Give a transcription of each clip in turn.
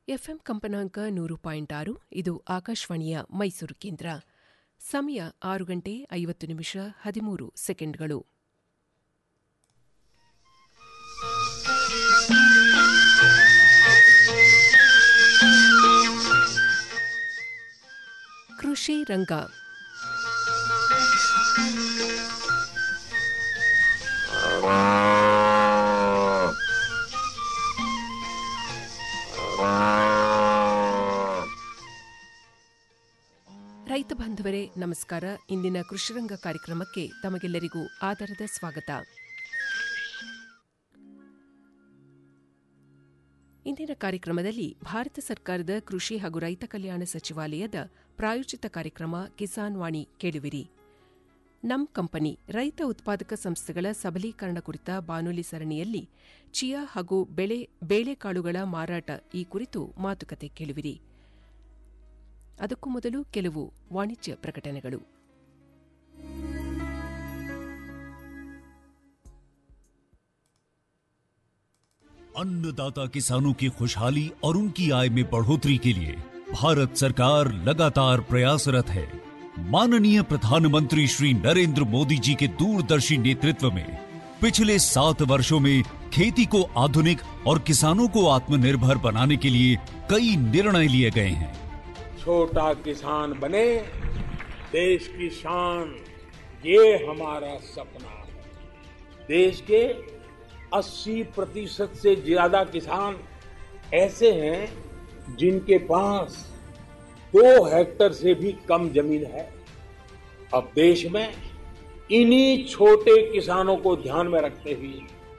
FM ಕಂಪನಾಂಕ ನೂರು point ಆರು ಇದು ಆಕಾಶವಾಣಿಯ ಮೈಸೂರು ಕೇಂದ್ರ ಸಮಯ ಆರು ಗಂಟೆ ಐವತ್ತು ನಿಮಿಷ ಹದಿಮೂರು ಸೆಕೆಂಡ್ಗಳು ಕೃಷಿ ರಂಗ ರೈತ ಬಾಂಧವರೇ ನಮಸ್ಕಾರ ಇಂದಿನ ಕೃಷಿರಂಗ ಕಾರ್ಯಕ್ರಮಕ್ಕೆ ತಮಗೆಲ್ಲರಿಗೂ ಆದರದ ಸ್ವಾಗತ ಇಂದಿನ ಕಾರ್ಯಕ್ರಮದಲ್ಲಿ ಭಾರತ ಸರ್ಕಾರದ ಕೃಷಿ ಹಾಗೂ ರೈತ ಕಲ್ಯಾಣ ಸಚಿವಾಲಯದ ಪ್ರಾಯೋಜಿತ ಕಾರ್ಯಕ್ರಮ ಕಿಸಾನ್ ವಾಣಿ ಕೇಳುವಿರಿ ನಮ್ ಕಂಪನಿ ರೈತ ಉತ್ಪಾದಕ ಸಂಸ್ಥೆಗಳ ಸಬಲೀಕರಣ ಕುರಿತ ಬಾನುಲಿ ಸರಣಿಯಲ್ಲಿ ಚಿಯಾ ಹಾಗೂ ಬೆಳೆ ಬೇಳೆಕಾಳುಗಳ ಮಾರಾಟ ಈ ಕುರಿತು ಮಾತುಕತೆ ಕೇಳುವಿರಿ ಅದಕ್ಕೂ ಮೊದಲು ಕೆಲವು ವಾಣಿಜ್ಯ ಪ್ರಕಟಣೆಗಳು अन्नदाता किसानों की खुशहाली और उनकी आय में बढ़ोतरी के लिए भारत सरकार लगातार प्रयासरत है माननीय प्रधानमंत्री श्री नरेंद्र मोदी जी के दूरदर्शी नेतृत्व में पिछले सात वर्षों में खेती को आधुनिक और किसानों को आत्मनिर्भर बनाने के लिए कई निर्णय लिए गए हैं छोटा किसान बने देश की शान ये हमारा सपना है देश के 80 प्रतिशत से ज्यादा किसान ऐसे हैं जिनके पास दो हेक्टर से भी कम जमीन है अब देश में इन्हीं छोटे किसानों को ध्यान में रखते हुए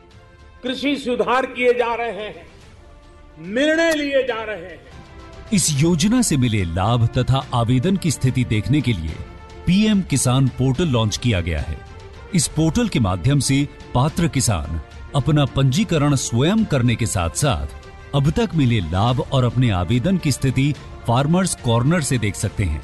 कृषि सुधार किए जा रहे हैं निर्णय लिए जा रहे हैं इस योजना से मिले लाभ तथा आवेदन की स्थिति देखने के लिए पीएम किसान पोर्टल लॉन्च किया गया है इस पोर्टल के माध्यम से पात्र किसान अपना पंजीकरण स्वयं करने के साथ साथ अब तक मिले लाभ और अपने आवेदन की स्थिति फार्मर्स कॉर्नर से देख सकते हैं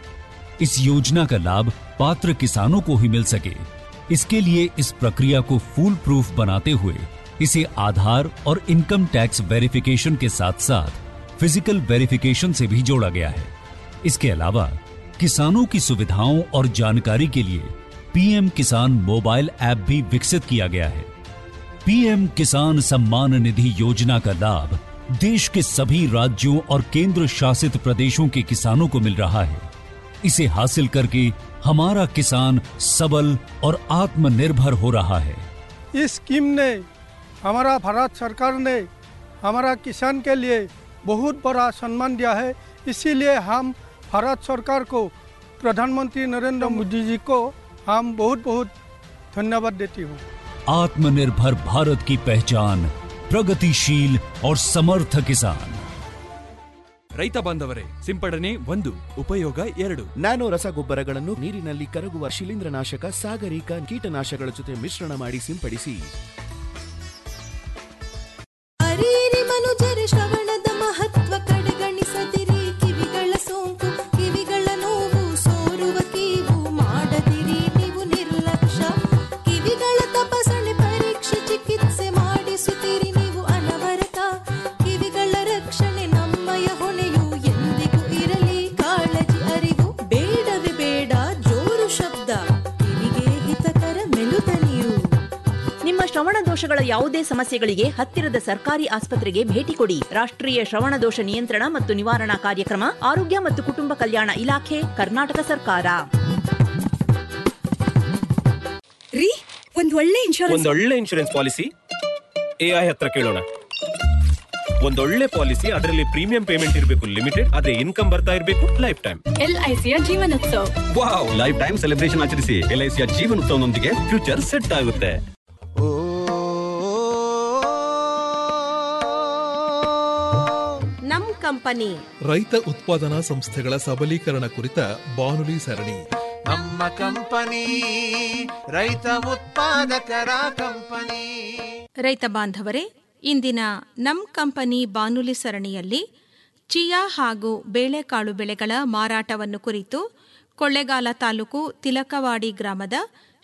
इस योजना का लाभ पात्र किसानों को ही मिल सके इसके लिए इस प्रक्रिया को फूल प्रूफ बनाते हुए इसे आधार और इनकम टैक्स वेरिफिकेशन के साथ साथ फिजिकल वेरिफिकेशन से भी जोड़ा गया है इसके अलावा किसानों की सुविधाओं और जानकारी के लिए पीएम किसान मोबाइल ऐप भी विकसित किया गया है पीएम किसान सम्मान निधि योजना का लाभ देश के सभी राज्यों और केंद्र शासित प्रदेशों के किसानों को मिल रहा है इसे हासिल करके हमारा किसान सबल और आत्मनिर्भर हो रहा है इस स्कीम ने हमारा भारत सरकार ने हमारा किसान के लिए बहुत बड़ा सम्मान दिया है इसीलिए हम भारत सरकार को प्रधानमंत्री नरेंद्र मोदी जी को हम बहुत बहुत धन्यवाद देती हूँ आत्मनिर्भर भारत की पहचान प्रगतिशील और समर्थ किसान ರೈತ ಬಾಂಧವರೇ ಸಿಂಪಡಣೆ ಒಂದು ಉಪಯೋಗ ಎರಡು ನ್ಯಾನೋ ರಸಗೊಬ್ಬರಗಳನ್ನು ನೀರಿನಲ್ಲಿ ಕರಗುವ ಶಿಲೀಂಧ್ರನಾಶಕ ಸಾಗರಿಕ ಕೀಟನಾಶಕಗಳ ಜೊತೆ ಮಿಶ್ರಣ ಮಾಡಿ ಸಿಂಪಡಿಸಿ ಅರಿಯಿರಿ ಮನುಜರ ಶ್ರವಣದ ಮಹತ್ವ ಕಡೆಗಣಿಸದಿರಿ ಕಿವಿಗಳ ಸೋಂಕು ಕಿವಿಗಳ ನೋವು ಸೋರುವ ಕೀವು ಮಾಡದಿರಿ ನೀವು ನಿರ್ಲಕ್ಷ್ಯ ಕಿವಿಗಳ ತಪಾಸಣೆ ಪರೀಕ್ಷೆ ಚಿಕಿತ್ಸೆ ಮಾಡಿಸುತ್ತೀರಿ ನೀವು ಅನವರತ ಕಿವಿಗಳ ರಕ್ಷಣೆ ನಮ್ಮಯ ಹೊಣೆಯು ಎಂದಿಗೂ ಇರಲಿ ಕಾಳಜಿ ಅರಿವು ಬೇಡವೇ ಬೇಡ ಜೋರು ಶಬ್ದ ಕಿವಿಗೆ ಹಿತಕರ ಮೆಲುದನಿಯು ನಿಮ್ಮ ಶ್ರವಣ ದೋಷಗಳ ಯಾವುದೇ ಸಮಸ್ಯೆಗಳಿಗೆ ಹತ್ತಿರದ ಸರ್ಕಾರಿ ಆಸ್ಪತ್ರೆಗೆ ಭೇಟಿ ಕೊಡಿ ರಾಷ್ಟ್ರೀಯ ಶ್ರವಣ ದೋಷ ನಿಯಂತ್ರಣ ಮತ್ತು ನಿವಾರಣಾ ಕಾರ್ಯಕ್ರಮ ಆರೋಗ್ಯ ಮತ್ತು ಕುಟುಂಬ ಕಲ್ಯಾಣ ಇಲಾಖೆ ಕರ್ನಾಟಕ ಸರ್ಕಾರ ರೀ ಒಂದ್ ಒಳ್ಳೆ ಇನ್ಶೂರೆನ್ಸ್ ಒಂದೊಳ್ಳೆ ಇನ್ಶೂರೆನ್ಸ್ ಪಾಲಿಸಿ ಎಐ ಹತ್ರ ಕೇಳೋಣ ಒಂದೊಳ್ಳೆ ಪಾಲಿಸಿ ಅದರಲ್ಲಿ ಪ್ರೀಮಿಯಂ ಪೇಮೆಂಟ್ ಇರಬೇಕು ಲಿಮಿಟೆಡ್ ಅದೇ ಇನ್ಕಮ್ ಬರ್ತಾ ಇರಬೇಕು ಲೈಫ್ ಟೈಮ್ ಎಲ್ಐಸಿಯ ಜೀವನೋತ್ಸವ ವಾವ್ ಲೈಫ್ ಟೈಮ್ ಸೆಲೆಬ್ರೇಷನ್ ಆಚರಿಸಿ ಎಲ್ಐಸಿಯ ಜೀವನೋತ್ಸವನೊಂದಿಗೆ ಫ್ಯೂಚರ್ ಸೆಟ್ ಆಗುತ್ತೆ ನಮ್ ಕಂಪನಿ ರೈತ ಉತ್ಪಾದನಾ ಸಂಸ್ಥೆಗಳ ಸಬಲೀಕರಣ ಕುರಿತ ಬಾನುಲಿ ಸರಣಿ ನಮ್ಮ ಕಂಪನಿ ರೈತ ಉತ್ಪಾದಕರ ಕಂಪನಿ ರೈತ ಬಾಂಧವರೇ ಇಂದಿನ ನಮ್ ಕಂಪನಿ ಬಾನುಲಿ ಸರಣಿಯಲ್ಲಿ ಚಿಯಾ ಹಾಗೂ ಬೇಳೆಕಾಳು ಬೆಳೆಗಳ ಮಾರಾಟವನ್ನು ಕುರಿತು ಕೊಳ್ಳೆಗಾಲ ತಾಲೂಕು ತಿಲಕವಾಡಿ ಗ್ರಾಮದ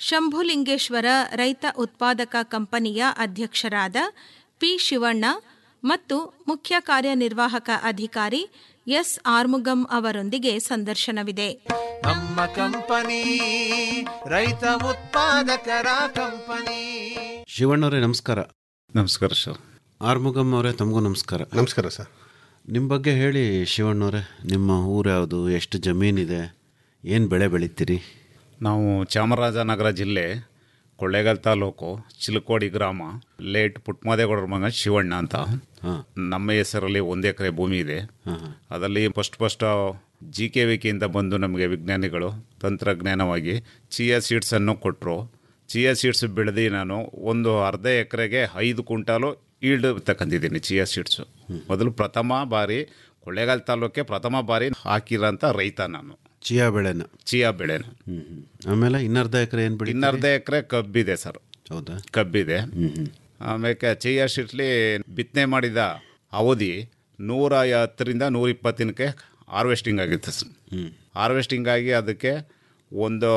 ಶಂಭುಲಿಂಗೇಶ್ವರ ರೈತ ಉತ್ಪಾದಕ ಕಂಪನಿಯ ಅಧ್ಯಕ್ಷರಾದ ಪಿ ಶಿವಣ್ಣ ಮತ್ತು ಮುಖ್ಯ ಕಾರ್ಯನಿರ್ವಾಹಕ ಅಧಿಕಾರಿ ಎಸ್ ಆರ್ಮುಗಂ ಅವರೊಂದಿಗೆ ಸಂದರ್ಶನವಿದೆ ನಮ್ಮ ಕಂಪನಿ ರೈತ ಉತ್ಪಾದಕರ ಕಂಪನಿ ಶಿವಣ್ಣವರೇ ನಮಸ್ಕಾರ ನಮಸ್ಕಾರ ಸರ್ ಆರ್ಮುಗಮ್ ಅವರೇ ತಮಗೂ ನಮಸ್ಕಾರ ನಮಸ್ಕಾರ ಸರ್ ನಿಮ್ಮ ಬಗ್ಗೆ ಹೇಳಿ ಶಿವಣ್ಣವರೇ ನಿಮ್ಮ ಊರು ಯಾವುದು ಎಷ್ಟು ಜಮೀನಿದೆ ಏನು ಬೆಳೆ ಬೆಳಿತೀರಿ ನಾವು ಚಾಮರಾಜನಗರ ಜಿಲ್ಲೆ ಕೊಳ್ಳೇಗಾಲ ತಾಲೂಕು ಚಿಲಕೋಡಿ ಗ್ರಾಮ ಲೇಟ್ ಪುಟ್ಮದೇಗೌಡರ ಮಗ ಶಿವಣ್ಣ ಅಂತ ನಮ್ಮ ಹೆಸರಲ್ಲಿ ಒಂದು ಎಕರೆ ಭೂಮಿ ಇದೆ ಅದರಲ್ಲಿ ಫಸ್ಟ್ ಫಸ್ಟ್ ಜಿ ಕೆ ವಿಕೆಯಿಂದ ಬಂದು ನಮಗೆ ವಿಜ್ಞಾನಿಗಳು ತಂತ್ರಜ್ಞಾನವಾಗಿ ಚಿಯಾ ಸೀಡ್ಸನ್ನು ಕೊಟ್ಟರು ಚಿಯಾ ಸೀಡ್ಸ್ ಬೆಳೆದು ನಾನು ಒಂದು ಅರ್ಧ ಎಕರೆಗೆ ಐದು ಕ್ವಿಂಟಾಲು ಈಲ್ಡ್ ತಗೊಂಡಿದ್ದೀನಿ ಚಿಯಾ ಸೀಡ್ಸು ಮೊದಲು ಪ್ರಥಮ ಬಾರಿ ಕೊಳ್ಳೇಗಾಲ ತಾಲೂಕೆ ಪ್ರಥಮ ಬಾರಿ ಹಾಕಿರೋಂಥ ರೈತ ನಾನು ಚಿಯಾ ಬೆಳೆನ ಚಿಯಾ ಬೆಳೆನ ಆಮೇಲೆ ಇನ್ನರ್ಧ ಎಕರೆ ಏನು ಬೆಳಿ ಇನ್ನರ್ಧ ಎಕರೆ ಕಬ್ಬಿದೆ ಸರ್ ಹೌದಾ ಕಬ್ಬಿದೆ ಆಮೇಲೆ ಚಿಯಾ ಶೀಟ್ಲಿ ಬಿತ್ತನೆ ಮಾಡಿದ ಅವಧಿ ನೂರ ಹತ್ತರಿಂದ ನೂರ ಇಪ್ಪತ್ತಿನಕ್ಕೆ ಹಾರ್ವೆಸ್ಟಿಂಗ್ ಆಗಿತ್ತು ಸರ್ ಹಾರ್ವೆಸ್ಟಿಂಗ್ ಆಗಿ ಅದಕ್ಕೆ ಒಂದು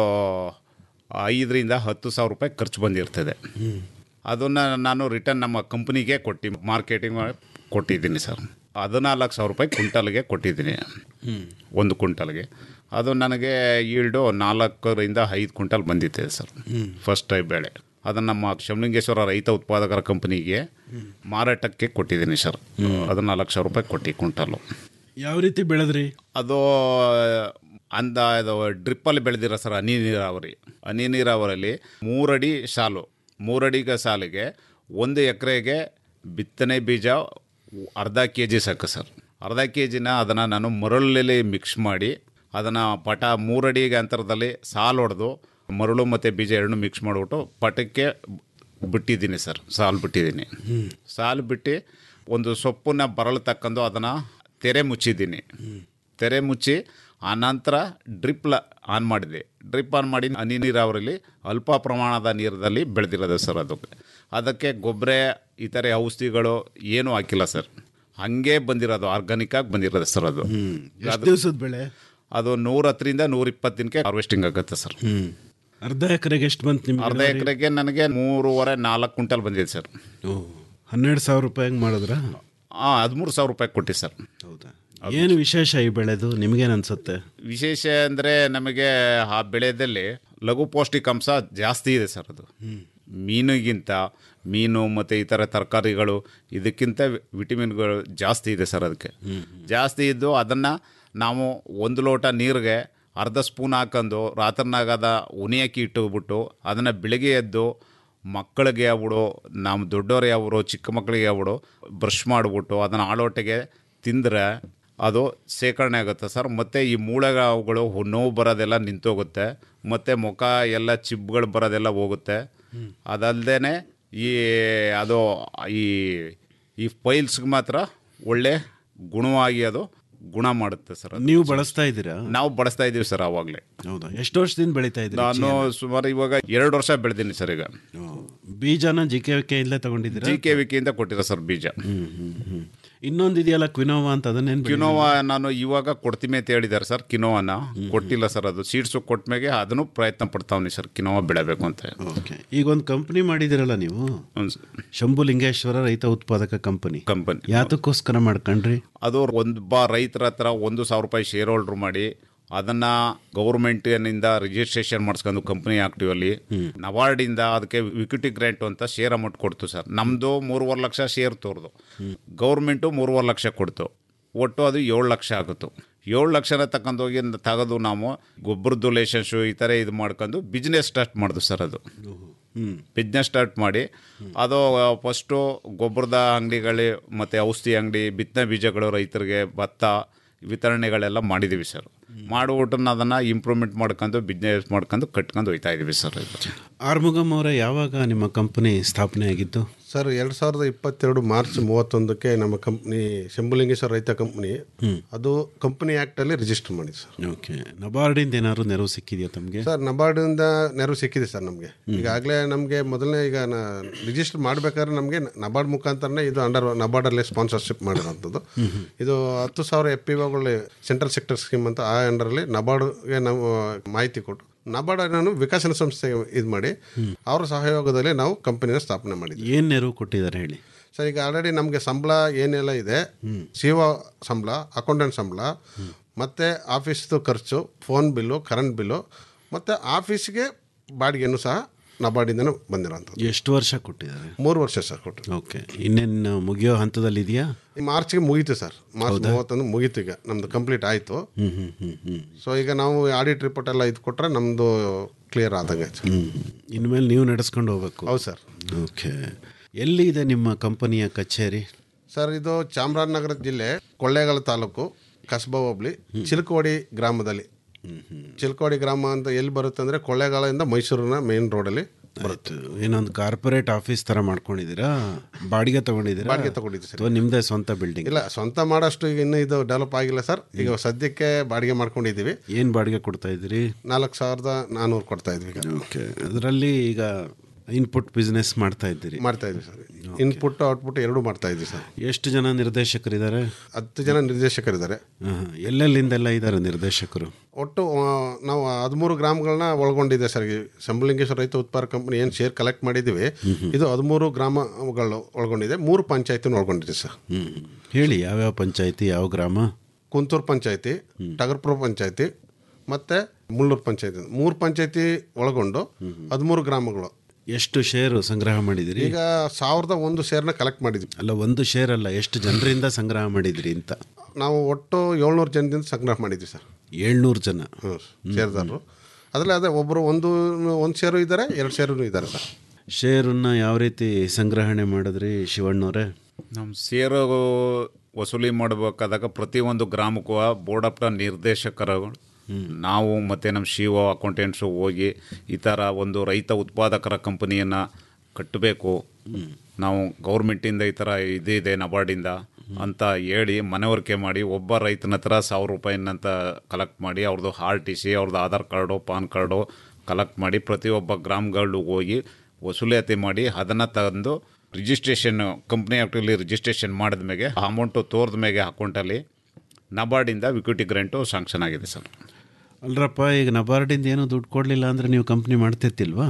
ಐದರಿಂದ ಹತ್ತು ಸಾವಿರ ರೂಪಾಯಿ ಖರ್ಚು ಬಂದಿರ್ತದೆ ಅದನ್ನು ನಾನು ರಿಟರ್ನ್ ನಮ್ಮ ಕಂಪ್ನಿಗೆ ಕೊಟ್ಟು ಮಾರ್ಕೆಟಿಂಗ್ ಕೊಟ್ಟಿದ್ದೀನಿ ಸರ್ ಹದಿನಾಲ್ಕು ಸಾವಿರ ರೂಪಾಯಿ ಕ್ವಿಂಟಲ್ಗೆ ಕೊಟ್ಟಿದ್ದೀನಿ ಒಂದು ಕ್ವಿಂಟಲ್ಗೆ ಅದು ನನಗೆ ಈಲ್ಡು ನಾಲ್ಕರಿಂದ ಐದು ಕ್ವಿಂಟಲ್ ಬಂದಿತ್ತೆ ಸರ್ ಫಸ್ಟ್ ಟೈಮ್ ಬೆಳೆ ಅದನ್ನು ನಮ್ಮ ಶಮಲಿಂಗೇಶ್ವರ ರೈತ ಉತ್ಪಾದಕರ ಕಂಪನಿಗೆ ಮಾರಾಟಕ್ಕೆ ಕೊಟ್ಟಿದ್ದೀನಿ ಸರ್ ಹದಿನಾಲ್ಕು ಸಾವಿರ ರೂಪಾಯಿ ಕೊಟ್ಟು ಕ್ವಿಂಟಲು ಯಾವ ರೀತಿ ಬೆಳೆದ್ರಿ ಅದು ಅಂದ ಇದು ಡ್ರಿಪ್ಪಲ್ಲಿ ಬೆಳೆದಿರೋ ಸರ್ ಹನಿ ನೀರಾವರಿ ಹನಿ ನೀರಾವರಿಯಲ್ಲಿ ಮೂರಡಿ ಸಾಲು ಮೂರಡಿಗ ಸಾಲಿಗೆ ಒಂದು ಎಕರೆಗೆ ಬಿತ್ತನೆ ಬೀಜ ಅರ್ಧ ಕೆ ಜಿ ಸಾಕು ಸರ್ ಅರ್ಧ ಕೆ ಜಿನ ಅದನ್ನು ನಾನು ಮರಳಲ್ಲಿ ಮಿಕ್ಸ್ ಮಾಡಿ ಅದನ್ನು ಪಟ ಮೂರಡಿಗೆ ಅಂತರದಲ್ಲಿ ಸಾಲು ಹೊಡೆದು ಮರಳು ಮತ್ತು ಬೀಜ ಎರಡನ್ನೂ ಮಿಕ್ಸ್ ಮಾಡಿಬಿಟ್ಟು ಪಟಕ್ಕೆ ಬಿಟ್ಟಿದ್ದೀನಿ ಸರ್ ಸಾಲು ಬಿಟ್ಟಿದ್ದೀನಿ ಸಾಲು ಬಿಟ್ಟು ಒಂದು ಸೊಪ್ಪನ್ನ ಬರಳು ತಕ್ಕಂಡು ಅದನ್ನು ತೆರೆ ಮುಚ್ಚಿದ್ದೀನಿ ತೆರೆ ಮುಚ್ಚಿ ಆನಂತರ ಡ್ರಿಪ್ ಲ ಆನ್ ಮಾಡಿದೆ ಡ್ರಿಪ್ ಆನ್ ಮಾಡಿ ಹನಿ ನೀರಾವರಿಲಿ ಅಲ್ಪ ಪ್ರಮಾಣದ ನೀರಲ್ಲಿ ಬೆಳೆದಿರೋದು ಸರ್ ಅದಕ್ಕೆ ಅದಕ್ಕೆ ಗೊಬ್ಬರ ಇತರೆ ಔಷಧಿಗಳು ಏನೂ ಹಾಕಿಲ್ಲ ಸರ್ ಹಾಗೆ ಬಂದಿರೋದು ಆರ್ಗಾನಿಕ್ಕಾಗಿ ಬಂದಿರೋದು ಸರ್ ಅದು ಎಷ್ಟು ದಿವಸದ ಬೆಳೆ ಅದು ನೂರ ಹತ್ತರಿಂದ ನೂರ ಇಪ್ಪತ್ತು ದಿನಕ್ಕೆ ಹಾರ್ವೆಸ್ಟಿಂಗ್ ಆಗುತ್ತೆ ಸರ್ ಅರ್ಧ ಎಕರೆಗೆ ಎಷ್ಟು ಬಂತು ನಿಮ್ಗೆ ಅರ್ಧ ಎಕರೆಗೆ ನನಗೆ ಮೂರುವರೆ ನಾಲ್ಕು ಕ್ವಿಂಟಲ್ ಬಂದಿದೆ ಸರ್ ಹನ್ನೆರಡು ಸಾವಿರ ರೂಪಾಯಿಗೆ ಮಾಡಿದ್ರಾ ಹಾಂ ಹದಿಮೂರು ಸಾವಿರ ರೂಪಾಯಿ ಕೊಟ್ಟು ಸರ್ ಹೌದಾ ಏನು ವಿಶೇಷ ಈ ಬೆಳೆದು ನಿಮಗೇನು ಅನ್ಸುತ್ತೆ ವಿಶೇಷ ಅಂದರೆ ನಮಗೆ ಆ ಬೆಳೆದಲ್ಲಿ ಲಘು ಪೌಷ್ಟಿಕಾಂಶ ಜಾಸ್ತಿ ಇದೆ ಸರ್ ಅದು ಮೀನಿಗಿಂತ ಮೀನು ಮತ್ತು ಇತರ ತರಕಾರಿಗಳು ಇದಕ್ಕಿಂತ ವಿಟಮಿನ್ಗಳು ಜಾಸ್ತಿ ಇದೆ ಸರ್ ಅದಕ್ಕೆ ಜಾಸ್ತಿ ಇದ್ದು ಅದನ್ನು ನಾವು ಒಂದು ಲೋಟ ನೀರಿಗೆ ಅರ್ಧ ಸ್ಪೂನ್ ಹಾಕೊಂಡು ರಾತ್ರಿನಾಗದ ಉನಿಯಾಕಿ ಇಟ್ಟುಬಿಟ್ಟು ಅದನ್ನು ಬೆಳಗ್ಗೆ ಎದ್ದು ಮಕ್ಕಳಿಗೆ ಆಗ್ಬಿಡು ನಮ್ಮ ದೊಡ್ಡವ್ರು ಯಾವ್ರು ಚಿಕ್ಕ ಮಕ್ಕಳಿಗೆ ಆಗ್ಬಿಡು ಬ್ರಷ್ ಮಾಡಿಬಿಟ್ಟು ಅದನ್ನು ಆಳೋಟೆಗೆ ತಿಂದರೆ ಅದು ಶೇಖರಣೆ ಆಗುತ್ತೆ ಸರ್ ಮತ್ತು ಈ ಮೂಳೆಗಳು ನೋವು ಬರೋದೆಲ್ಲ ನಿಂತೋಗುತ್ತೆ ಮತ್ತು ಮುಖ ಎಲ್ಲ ಚಿಬ್ಗಳು ಬರೋದೆಲ್ಲ ಹೋಗುತ್ತೆ ಅದಲ್ಲದೆ ಈ ಅದು ಈ ಈ ಫೈಲ್ಸ್ಗೆ ಮಾತ್ರ ಒಳ್ಳೆ ಗುಣವಾಗಿ ಅದು ಗುಣ ಮಾಡುತ್ತೆ ಸರ್ ಅದು. ನೀವು ಬಳಸ್ತಾ ಇದ್ದೀರಾ ನಾವು ಬಳಸ್ತಾ ಇದ್ದೀವಿ ಸರ್ ಆವಾಗಲೇ ಹೌದಾ ಎಷ್ಟು ವರ್ಷದಿಂದ ಬೆಳೀತಾ ಇದ್ದೀರಿ ನಾನು ಸುಮಾರು ಇವಾಗ ಎರಡು ವರ್ಷ ಬೆಳೆದೀನಿ ಸರ್ ಈಗ ಬೀಜನ ಜಿ ಕೆ ಕೆ ಇಲ್ಲೇ ತಗೊಂಡಿದ್ದೀರಾ ಜಿ ಕೆ ವಿಕೆಯಿಂದ ಕೊಟ್ಟಿರೋ ಸರ್ ಬೀಜ ಇನ್ನೊಂದು ಇದೆಯಲ್ಲ ಕ್ವಿನೋವಾ ಅಂತ ಅದನ್ನೇನು ಕಿನೋವಾ ನಾನು ಇವಾಗ ಕೊಡ್ತೀನಿ ಅಂತ ಹೇಳಿದ್ದಾರೆ ಸರ್ ಕಿನೋವಾನ ಕೊಟ್ಟಿಲ್ಲ ಸರ್ ಅದು ಸೀಡ್ಸು ಕೊಟ್ಮೇಲೆ ಅದನ್ನು ಪ್ರಯತ್ನ ಪಡ್ತಾವ್ನಿ ಸರ್ ಕಿನೋವಾ ಬೆಳೆಬೇಕು ಅಂತ ಓಕೆ ಈಗ ಒಂದು ಕಂಪ್ನಿ ಮಾಡಿದಿರಲ್ಲ ನೀವು ಶಂಭುಲಿಂಗೇಶ್ವರ ರೈತ ಉತ್ಪಾದಕ ಕಂಪನಿ ಕಂಪನಿ ಯಾತಕ್ಕೋಸ್ಕರ ಮಾಡ್ಕೊಂಡ್ರಿ ಅದು ಒಂದು ಬಾ ರೈತರ ಹತ್ರ ಒಂದು ಸಾವಿರ ರೂಪಾಯಿ ಶೇರ್ ಹೋಲ್ಡ್ರ್ ಮಾಡಿ ಅದನ್ನ ಗೌರ್ಮೆಂಟಿನಿಂದ ರಿಜಿಸ್ಟ್ರೇಷನ್ ಮಾಡಿಸ್ಕೊಂಡು ಕಂಪ್ನಿ ಆಕ್ಟಿವಲ್ಲಿ ನವಾರ್ಡಿಂದ ಅದಕ್ಕೆ ವಿಕ್ವಿಟಿ ಗ್ರ್ಯಾಂಟ್ ಅಂತ ಶೇರ್ ಅಮೌಂಟ್ ಕೊಡ್ತು ಸರ್ ನಮ್ಮದು ಮೂರುವರೆ ಲಕ್ಷ ಶೇರ್ ತೋರ್ದು ಗೌರ್ಮೆಂಟು ಮೂರುವರೆ ಲಕ್ಷ ಕೊಡ್ತು ಒಟ್ಟು ಅದು ಏಳು ಲಕ್ಷ ಆಗುತ್ತು ಏಳು ಲಕ್ಷನ ತಗೊಂಡೋಗಿ ತೆಗೆದು ನಾವು ಗೊಬ್ಬರದ್ದು ಲೇಷನ್ಸು ಈ ಥರ ಇದು ಮಾಡ್ಕೊಂಡು ಬಿಸ್ನೆಸ್ ಸ್ಟಾರ್ಟ್ ಮಾಡಿದ್ವು ಸರ್ ಅದು ಬಿಸ್ನೆಸ್ ಸ್ಟಾರ್ಟ್ ಮಾಡಿ ಅದು ಫಸ್ಟು ಗೊಬ್ಬರದ ಅಂಗಡಿಗಳು ಮತ್ತು ಔಷಧಿ ಅಂಗಡಿ ಬಿತ್ತನೆ ಬೀಜಗಳು ರೈತರಿಗೆ ಭತ್ತ ವಿತರಣೆಗಳೆಲ್ಲ ಮಾಡಿದ್ದೀವಿ ಸರ್ ಮಾಡಿಬಿಟ್ಟು ಅದನ್ನು ಇಂಪ್ರೂವ್ಮೆಂಟ್ ಮಾಡ್ಕೊಂಡು ಬಿಸ್ನೆಸ್ ಮಾಡ್ಕೊಂಡು ಕಟ್ಕೊಂಡು ಹೋಯ್ತಾ ಇದ್ದೀವಿ ಸರ್ ಇದು ಆರ್ಮುಗಮ್ ಅವರೇ ಯಾವಾಗ ನಿಮ್ಮ ಕಂಪನಿ ಸ್ಥಾಪನೆ ಆಗಿದ್ದು ಸರ್ ಎರಡು ಸಾವಿರದ ಇಪ್ಪತ್ತೆರಡು ಮಾರ್ಚ್ ಮೂವತ್ತೊಂದಕ್ಕೆ ನಮ್ಮ ಕಂಪ್ನಿ ಶಂಭುಲಿಂಗೇಶ್ವರ ರೈತ ಕಂಪ್ನಿ ಅದು ಕಂಪನಿ ಆ್ಯಕ್ಟಲ್ಲಿ ರಿಜಿಸ್ಟರ್ ಮಾಡಿದೆ ಸರ್ ಓಕೆ ನಬಾರ್ಡಿಂದ ಏನಾದ್ರು ನೆರವು ಸಿಕ್ಕಿದೆಯಾ ತಮಗೆ ಸರ್ ನಬಾರ್ಡಿಂದ ನೆರವು ಸಿಕ್ಕಿದೆ ಸರ್ ನಮಗೆ ಈಗಾಗಲೇ ನಮಗೆ ಮೊದಲನೇ ಈಗ ರಿಜಿಸ್ಟರ್ ಮಾಡಬೇಕಾದ್ರೆ ನಮಗೆ ನಬಾರ್ಡ್ ಮುಖಾಂತರನೇ ಇದು ಅಂಡರ್ ನಬಾರ್ಡಲ್ಲೇ ಸ್ಪಾನ್ಸರ್ಶಿಪ್ ಮಾಡಿರೋಂಥದ್ದು ಇದು ಹತ್ತು ಸಾವಿರ ಎಫ್ ಪಿ ಒಗಳು ಸೆಂಟ್ರಲ್ ಸೆಕ್ಟರ್ ಸ್ಕೀಮ್ ಅಂತ ಆ ಅಂಡರಲ್ಲಿ ನಬಾರ್ಡ್ಗೆ ನಾವು ಮಾಹಿತಿ ಕೊಟ್ಟು ನಬಾರ್ಡನ್ನು ವಿಕಸನ ಸಂಸ್ಥೆ ಇದು ಮಾಡಿ ಅವರ ಸಹಯೋಗದಲ್ಲಿ ನಾವು ಕಂಪನಿನ ಸ್ಥಾಪನೆ ಮಾಡಿದ್ವಿ ಏನು ನೆರವು ಕೊಟ್ಟಿದ್ದಾರೆ ಹೇಳಿ ಸರ್ ಈಗ ಆಲ್ರೆಡಿ ನಮಗೆ ಸಂಬಳ ಏನೆಲ್ಲ ಇದೆ ಸಿ ಒ ಸಂಬಳ ಅಕೌಂಟೆಂಟ್ ಸಂಬಳ ಮತ್ತು ಆಫೀಸ್ದು ಖರ್ಚು ಫೋನ್ ಬಿಲ್ಲು ಕರೆಂಟ್ ಬಿಲ್ಲು ಮತ್ತು ಆಫೀಸ್ಗೆ ಬಾಡಿಗೆನೂ ಸಹ ನಬಾರ್ಡಿಂದನೂ ಬಂದಿರೋಂಥದ್ದು ಎಷ್ಟು ವರ್ಷ ಕೊಟ್ಟಿದ್ದಾರೆ ಮೂರು ವರ್ಷ ಸರ್ ಕೊಟ್ಟು ಓಕೆ ಇನ್ನೇನು ಮುಗಿಯೋ ಹಂತದಲ್ಲಿ ಇದೆಯಾ ಈ ಮಾರ್ಚ್ಗೆ ಮುಗೀತು ಸರ್ ಮಾರ್ಚ್ ಮೂವತ್ತೊಂದು ಮುಗೀತು ಈಗ ನಮ್ದು ಕಂಪ್ಲೀಟ್ ಆಯಿತು ಹ್ಞೂ ಹ್ಞೂ ಹ್ಞೂ ಹ್ಞೂ ಸೊ ಈಗ ನಾವು ಆಡಿಟ್ ರಿಪೋರ್ಟ್ ಎಲ್ಲ ಇದು ಕೊಟ್ಟರೆ ನಮ್ಮದು ಕ್ಲಿಯರ್ ಆದಂಗೆ ಆಯ್ತು ಹ್ಞೂ ಇನ್ಮೇಲೆ ನೀವು ನಡೆಸ್ಕೊಂಡು ಹೋಗ್ಬೇಕು ಹೌದು ಸರ್ ಓಕೆ ಎಲ್ಲಿ ಇದೆ ನಿಮ್ಮ ಕಂಪನಿಯ ಕಚೇರಿ ಸರ್ ಇದು ಚಾಮರಾಜನಗರ ಜಿಲ್ಲೆ ಕೊಳ್ಳೇಗಾಲ ತಾಲೂಕು ಕಸಬಾ ಹೋಬ್ಳಿ ಚಿಲ್ಕವಾಡಿ ಗ್ರಾಮದಲ್ಲಿ ಚಿಲ್ಕವಾಡಿ ಗ್ರಾಮ ಅಂತ ಎಲ್ಲಿ ಬರುತ್ತೆ ಅಂದರೆ ಕೊಳ್ಳೇಗಾಲದಿಂದ ಮೈಸೂರಿನ ಮೇನ್ ರೋಡಲ್ಲಿ ಬರುತ್ತೆ ಏನೊಂದು ಕಾರ್ಪೊರೇಟ್ ಆಫೀಸ್ ಥರ ಮಾಡ್ಕೊಂಡಿದ್ದೀರಾ ಬಾಡಿಗೆ ತಗೊಂಡಿದ್ದೀರಾ ಬಾಡಿಗೆ ತಗೊಂಡಿದ್ದೀವಿ ಸರ್ ಅಥವಾ ನಿಮ್ಮದೇ ಸ್ವಂತ ಬಿಲ್ಡಿಂಗ್ ಇಲ್ಲ ಸ್ವಂತ ಮಾಡೋಷ್ಟು ಈಗ ಇನ್ನೂ ಇದು ಡೆವಲಪ್ ಆಗಿಲ್ಲ ಸರ್ ಈಗ ಸದ್ಯಕ್ಕೆ ಬಾಡಿಗೆ ಮಾಡ್ಕೊಂಡಿದ್ದೀವಿ ಏನು ಬಾಡಿಗೆ ಕೊಡ್ತಾ ಇದ್ದೀರಿ ನಾಲ್ಕು ಸಾವಿರದ ನಾನ್ನೂರು ಕೊಡ್ತಾ ಇದ್ವಿ ಈಗ ಓಕೆ ಅದರಲ್ಲಿ ಈಗ ಇನ್ಪುಟ್ ಬಿಸ್ನೆಸ್ ಮಾಡ್ತಾ ಇದ್ದೀರಿ ಮಾಡ್ತಾ ಇದ್ವಿ ಸರ್ ಇನ್ಪುಟ್ ಔಟ್ಪುಟ್ ಎರಡೂ ಮಾಡ್ತಾ ಇದ್ವಿ ಸರ್ ಎಷ್ಟು ಜನ ನಿರ್ದೇಶಕರಿದ್ದಾರೆ ಹತ್ತು ಜನ ನಿರ್ದೇಶಕರಿದ್ದಾರೆ ಹಾಂ ಎಲ್ಲೆಲ್ಲಿಂದೆಲ್ಲ ಇದ್ದಾರೆ ನಿರ್ದೇಶಕರು ಒಟ್ಟು ಆ, ನಾವು ಹದಿಮೂರು ಗ್ರಾಮಗಳನ್ನ ಒಳಗೊಂಡಿದೆ ಸರ್ ಈ ಶಂಭುಲಿಂಗೇಶ್ವರ ರೈತ ಉತ್ಪಾದಕ ಕಂಪನಿ ಏನು ಶೇರ್ ಕಲೆಕ್ಟ್ ಮಾಡಿದ್ದೀವಿ ಇದು ಹದಿಮೂರು ಗ್ರಾಮಗಳು ಒಳಗೊಂಡಿದೆ ಮೂರು ಪಂಚಾಯತಿನ ಒಳಗೊಂಡಿದೆ ಸರ್ ಹ್ಞೂ ಹೇಳಿ ಯಾವ್ಯಾವ ಪಂಚಾಯತಿ ಯಾವ ಗ್ರಾಮ ಕುಂತೂರು ಪಂಚಾಯತಿ ಟಗರ್ಪುರ ಪಂಚಾಯತಿ ಮತ್ತು ಮುಳ್ಳೂರು ಪಂಚಾಯತಿ ಮೂರು ಪಂಚಾಯತಿ ಒಳಗೊಂಡು ಹದಿಮೂರು ಗ್ರಾಮಗಳು ಎಷ್ಟು ಶೇರು ಸಂಗ್ರಹ ಮಾಡಿದಿರಿ ಈಗ ಸಾವಿರದ ಒಂದು ಶೇರ್ನ ಕಲೆಕ್ಟ್ ಮಾಡಿದ್ವಿ ಅಲ್ಲ ಒಂದು ಶೇರ್ ಅಲ್ಲ ಎಷ್ಟು ಜನರಿಂದ ಸಂಗ್ರಹ ಮಾಡಿದಿರಿ ಅಂತ ನಾವು ಒಟ್ಟು ಏಳ್ನೂರು ಜನದಿಂದ ಸಂಗ್ರಹ ಮಾಡಿದ್ವಿ ಸರ್ ಏಳ್ನೂರು ಜನ ಹ್ಞೂ ಶೇರ್ದಾರರು ಅದರಲ್ಲಿ ಅದೇ ಒಬ್ಬರು ಒಂದು ಒಂದು ಶೇರು ಇದ್ದಾರೆ ಎರಡು ಶೇರು ಇದ್ದಾರೆ ಸರ್ ಶೇರನ್ನ ಯಾವ ರೀತಿ ಸಂಗ್ರಹಣೆ ಮಾಡಿದ್ರಿ ಶಿವಣ್ಣವ್ರೆ ನಮ್ಮ ಸೇರು ವಸೂಲಿ ಮಾಡಬೇಕಾದಾಗ ಪ್ರತಿಯೊಂದು ಗ್ರಾಮಕ್ಕೂ ಬೋರ್ಡ್ ಆಫ್ ನಿರ್ದೇಶಕರು ನಾವು ಮತ್ತು ನಮ್ಮ ಶಿಒ ಅಕೌಂಟೆಂಟ್ಸು ಹೋಗಿ ಈ ಥರ ಒಂದು ರೈತ ಉತ್ಪಾದಕರ ಕಂಪನಿಯನ್ನು ಕಟ್ಟಬೇಕು ನಾವು ಗೌರ್ಮೆಂಟಿಂದ ಈ ಥರ ಇದಿದೆ ನಬಾರ್ಡಿಂದ ಅಂತ ಹೇಳಿ ಮನವರಿಕೆ ಮಾಡಿ ಒಬ್ಬ ರೈತನ ಹತ್ರ ಸಾವಿರ ರೂಪಾಯಿನಂತ ಕಲೆಕ್ಟ್ ಮಾಡಿ ಅವ್ರದ್ದು ಆರ್ ಟಿ ಸಿ ಅವ್ರದ್ದು Aadhaar card PAN card collect ಮಾಡಿ ಪ್ರತಿಯೊಬ್ಬ ಗ್ರಾಮಗಳು ಹೋಗಿ ವಸೂಲಿಯಾತಿ ಮಾಡಿ ಅದನ್ನು ತಂದು ರಿಜಿಸ್ಟ್ರೇಷನ್ ಕಂಪ್ನಿ ಆ್ಯಕ್ಟಲ್ಲಿ ರಿಜಿಸ್ಟ್ರೇಷನ್ ಮಾಡಿದ ಮೇಲೆ ಅಮೌಂಟು ತೋರ್ದ ಮೇಲೆ ಅಕೌಂಟಲ್ಲಿ ನಬಾರ್ಡಿಂದ ವಿಕ್ವಿಟಿ ಗ್ರಾಂಟು ಶಾಂಕ್ಷನ್ ಆಗಿದೆ ಸರ್ ಅಲ್ರಪ್ಪ ಈಗ ನಬಾರ್ಡಿಂದ ಏನೂ ದುಡ್ಡು ಕೊಡಲಿಲ್ಲ ಅಂದರೆ ನೀವು ಕಂಪ್ನಿ ಮಾಡ್ತಿರ್ತಿಲ್ವಾ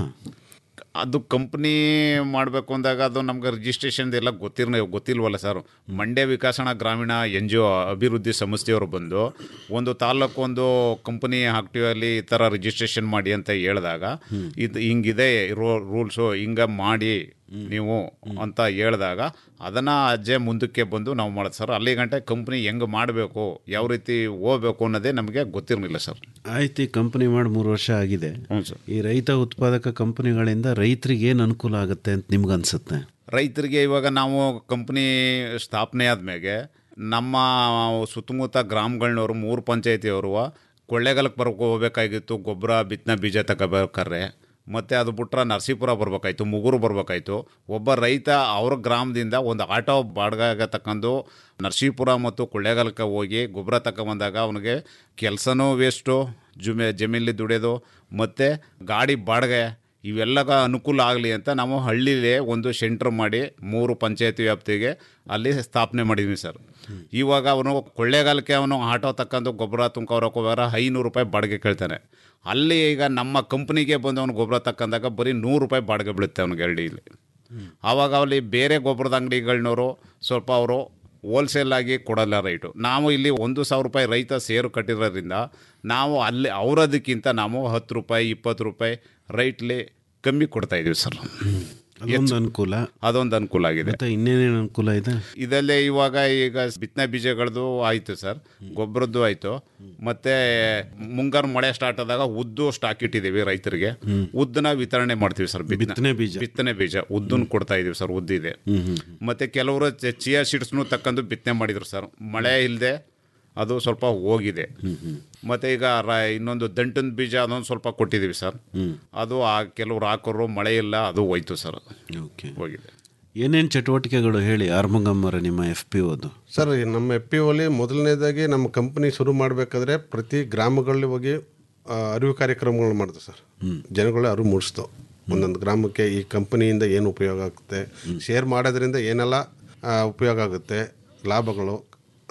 ಅದು ಕಂಪ್ನಿ ಮಾಡಬೇಕು ಅಂದಾಗ ಅದು ನಮ್ಗೆ ರಿಜಿಸ್ಟ್ರೇಷನ್ ಎಲ್ಲ ಗೊತ್ತಿರ ಗೊತ್ತಿಲ್ವಲ್ಲ ಸರ್ ಮಂಡ್ಯ ವಿಕಾಸಣ ಗ್ರಾಮೀಣ ಎನ್ ಜಿ ಒ ಅಭಿವೃದ್ಧಿ ಸಂಸ್ಥೆಯವರು ಬಂದು ಒಂದು ತಾಲೂಕು ಒಂದು ಕಂಪನಿ ಆಕ್ಟಿವಲ್ಲಿ ಈ ಥರ ರಿಜಿಸ್ಟ್ರೇಷನ್ ಮಾಡಿ ಅಂತ ಹೇಳಿದಾಗ ಇದು ಹಿಂಗಿದೆ ರೂಲ್ಸು ಹಿಂಗೆ ಮಾಡಿ ನೀವು ಅಂತ ಹೇಳಿದಾಗ ಅದನ್ನು ಅಜ್ಜೆ ಮುಂದಕ್ಕೆ ಬಂದು ನಾವು ಮಾಡೋದು ಸರ್ ಅಲ್ಲಿ ಗಂಟೆ ಕಂಪ್ನಿ ಹೆಂಗೆ ಮಾಡಬೇಕು ಯಾವ ರೀತಿ ಹೋಗ್ಬೇಕು ಅನ್ನೋದೇ ನಮಗೆ ಗೊತ್ತಿರಲಿಲ್ಲ ಸರ್ ಆಯ್ತು ಈ ಕಂಪ್ನಿ ಮಾಡಿ ಮೂರು ವರ್ಷ ಆಗಿದೆ ಹ್ಞೂ ಸರ್ ಈ ರೈತ ಉತ್ಪಾದಕ ಕಂಪನಿಗಳಿಂದ ರೈತರಿಗೆ ಏನು ಅನುಕೂಲ ಆಗುತ್ತೆ ಅಂತ ನಿಮ್ಗೆ ಅನ್ಸುತ್ತೆ ರೈತರಿಗೆ ಇವಾಗ ನಾವು ಕಂಪ್ನಿ ಸ್ಥಾಪನೆ ಆದಮೇಲೆ ನಮ್ಮ ಸುತ್ತಮುತ್ತ ಗ್ರಾಮಗಳನ್ನವರು ಮೂರು ಪಂಚಾಯತಿಯವರು ಕೊಳ್ಳೇಗಾಲಕ್ಕೆ ಬರ್ಕೊ ಹೋಗ್ಬೇಕಾಗಿತ್ತು ಗೊಬ್ಬರ ಬಿತ್ತನೆ ಬೀಜ ತಗೋಬೇಕಾದ್ರೆ ಮತ್ತು ಅದು ಬಿಟ್ರೆ ನರಸೀಪುರ ಬರ್ಬೇಕಾಯ್ತು ಮುಗುರು ಬರ್ಬೇಕಾಯ್ತು ಒಬ್ಬ ರೈತ ಅವ್ರ ಗ್ರಾಮದಿಂದ ಒಂದು ಆಟೋ ಬಾಡಿಗೆ ತಕ್ಕಂಡು ನರಸೀಪುರ ಮತ್ತು ಕೊಳ್ಳೇಗಾಲಕ್ಕೆ ಹೋಗಿ ಗೊಬ್ಬರ ತಗೊಂಬಂದಾಗ ಅವನಿಗೆ ಕೆಲಸನೂ ವೇಸ್ಟು ಜುಮೆ ಜಮೀನಲ್ಲಿ ದುಡಿಯೋದು ಮತ್ತು ಗಾಡಿ ಬಾಡಿಗೆ ಇವೆಲ್ಲಗ ಅನುಕೂಲ ಆಗಲಿ ಅಂತ ನಾವು ಹಳ್ಳಿಲೇ ಒಂದು ಸೆಂಟ್ರ್ ಮಾಡಿ ಮೂರು ಪಂಚಾಯತಿ ವ್ಯಾಪ್ತಿಗೆ ಅಲ್ಲಿ ಸ್ಥಾಪನೆ ಮಾಡಿದ್ವಿ ಸರ್ ಇವಾಗ ಅವನು ಕೊಳ್ಳೇಗಾಲಕ್ಕೆ ಅವನು ಆಟೋ ತಕ್ಕಂಡು ಗೊಬ್ಬರ ತುಂಬ್ಕೊರಕ್ಕೆ ಹೋಗಾರ ಐನೂರು ರೂಪಾಯಿ ಬಾಡಿಗೆ ಕೇಳ್ತಾನೆ ಅಲ್ಲಿ ಈಗ ನಮ್ಮ ಕಂಪ್ನಿಗೆ ಬಂದು ಅವನು ಗೊಬ್ಬರ ತಕ್ಕಂದಾಗ ಬರೀ ನೂರು ರೂಪಾಯಿ ಬಾಡಿಗೆ ಬೀಳುತ್ತೆ ಅವನಿಗೆ ಹಳ್ಳಿಲಿ ಆವಾಗ ಅಲ್ಲಿ ಬೇರೆ ಗೊಬ್ಬರದ ಅಂಗಡಿಗಳನ್ನವರು ಸ್ವಲ್ಪ ಅವರು ಹೋಲ್ಸೇಲ್ ಆಗಿ ಕೊಡಲ್ಲ ರೈಟು ನಾವು ಇಲ್ಲಿ ಒಂದು ಸಾವಿರ ರೂಪಾಯಿ ರೈತ ಸೇರು ಕಟ್ಟಿರೋದ್ರಿಂದ ನಾವು ಅಲ್ಲಿ ಅವರದಕ್ಕಿಂತ ನಾವು ಹತ್ತು ರೂಪಾಯಿ ಇಪ್ಪತ್ತು ರೂಪಾಯಿ ರೈಟ್ಲಿ ಕಮ್ಮಿ ಕೊಡ್ತಾ ಇದೀವಿ ಸರ್ ಅದೊಂದು ಅನುಕೂಲ ಅದೊಂದು ಅನುಕೂಲ ಆಗಿದೆ ಮತ್ತೆ ಇನ್ನೇನೇನು ಅನುಕೂಲ ಇದೆ ಇದಲ್ಲೇ ಇವಾಗ ಈಗ ಬಿತ್ತನೆ ಬೀಜಗಳದ್ದು ಆಯಿತು ಸರ್ ಗೊಬ್ಬರದ್ದು ಆಯಿತು ಮತ್ತೆ ಮುಂಗಾರು ಮಳೆ ಸ್ಟಾರ್ಟ್ ಆದಾಗ ಉದ್ದು ಸ್ಟಾಕ್ ಇಟ್ಟಿದ್ದೀವಿ ರೈತರಿಗೆ ಉದ್ದನ್ನ ವಿತರಣೆ ಮಾಡ್ತೀವಿ ಸರ್ ಬಿತ್ತನೆ ಬೀಜ. ಬಿತ್ತನೆ ಬೀಜ ಉದ್ದನ್ ಕೊಡ್ತಾ ಇದೀವಿ ಸರ್ ಉದ್ದಿದೆ ಮತ್ತೆ ಕೆಲವರು ಚಿಯಾ ಸೀಡ್ಸ್ನು ತಕ್ಕಂದು ಬಿತ್ತನೆ ಮಾಡಿದ್ರು ಸರ್ ಮಳೆ ಇಲ್ಲದೆ ಅದು ಸ್ವಲ್ಪ ಹೋಗಿದೆ ಮತ್ತೆ ಈಗ ರ- ಇನ್ನೊಂದು ದಂಟದ ಬೀಜ ಅದೊಂದು ಸ್ವಲ್ಪ ಕೊಟ್ಟಿದ್ದೀವಿ ಸರ್ ಅದು ಆ ಕೆಲವ್ರು ಹಾಕೋರು ಮಳೆ ಇಲ್ಲ ಅದು ಹೋಯ್ತು ಸರ್ ಓಕೆ ಹೋಗಿದೆ ಏನೇನು ಚಟುವಟಿಕೆಗಳು ಹೇಳಿ ಆರ್ಮಂಗಮ್ಮರ ನಿಮ್ಮ ಎಫ್ ಪಿ ಓದು ಸರ್ ಈ ನಮ್ಮ ಎಫ್ ಪಿ ಒಲಿ ಮೊದಲನೇದಾಗಿ ನಮ್ಮ ಕಂಪನಿ ಶುರು ಮಾಡಬೇಕಾದ್ರೆ ಪ್ರತಿ ಗ್ರಾಮಗಳಲ್ಲಿ ಹೋಗಿ ಆ, ಅರಿವು ಕಾರ್ಯಕ್ರಮಗಳು ಮಾಡಿದ್ವು ಸರ್ ಜನಗಳೇ ಅರಿವು ಮೂಡಿಸ್ತು ಒಂದೊಂದು ಗ್ರಾಮಕ್ಕೆ ಈ ಕಂಪನಿಯಿಂದ ಏನು ಉಪಯೋಗ ಆಗುತ್ತೆ ಶೇರ್ ಮಾಡೋದ್ರಿಂದ ಏನೆಲ್ಲ ಆ, ಉಪಯೋಗ ಆಗುತ್ತೆ ಲಾಭಗಳು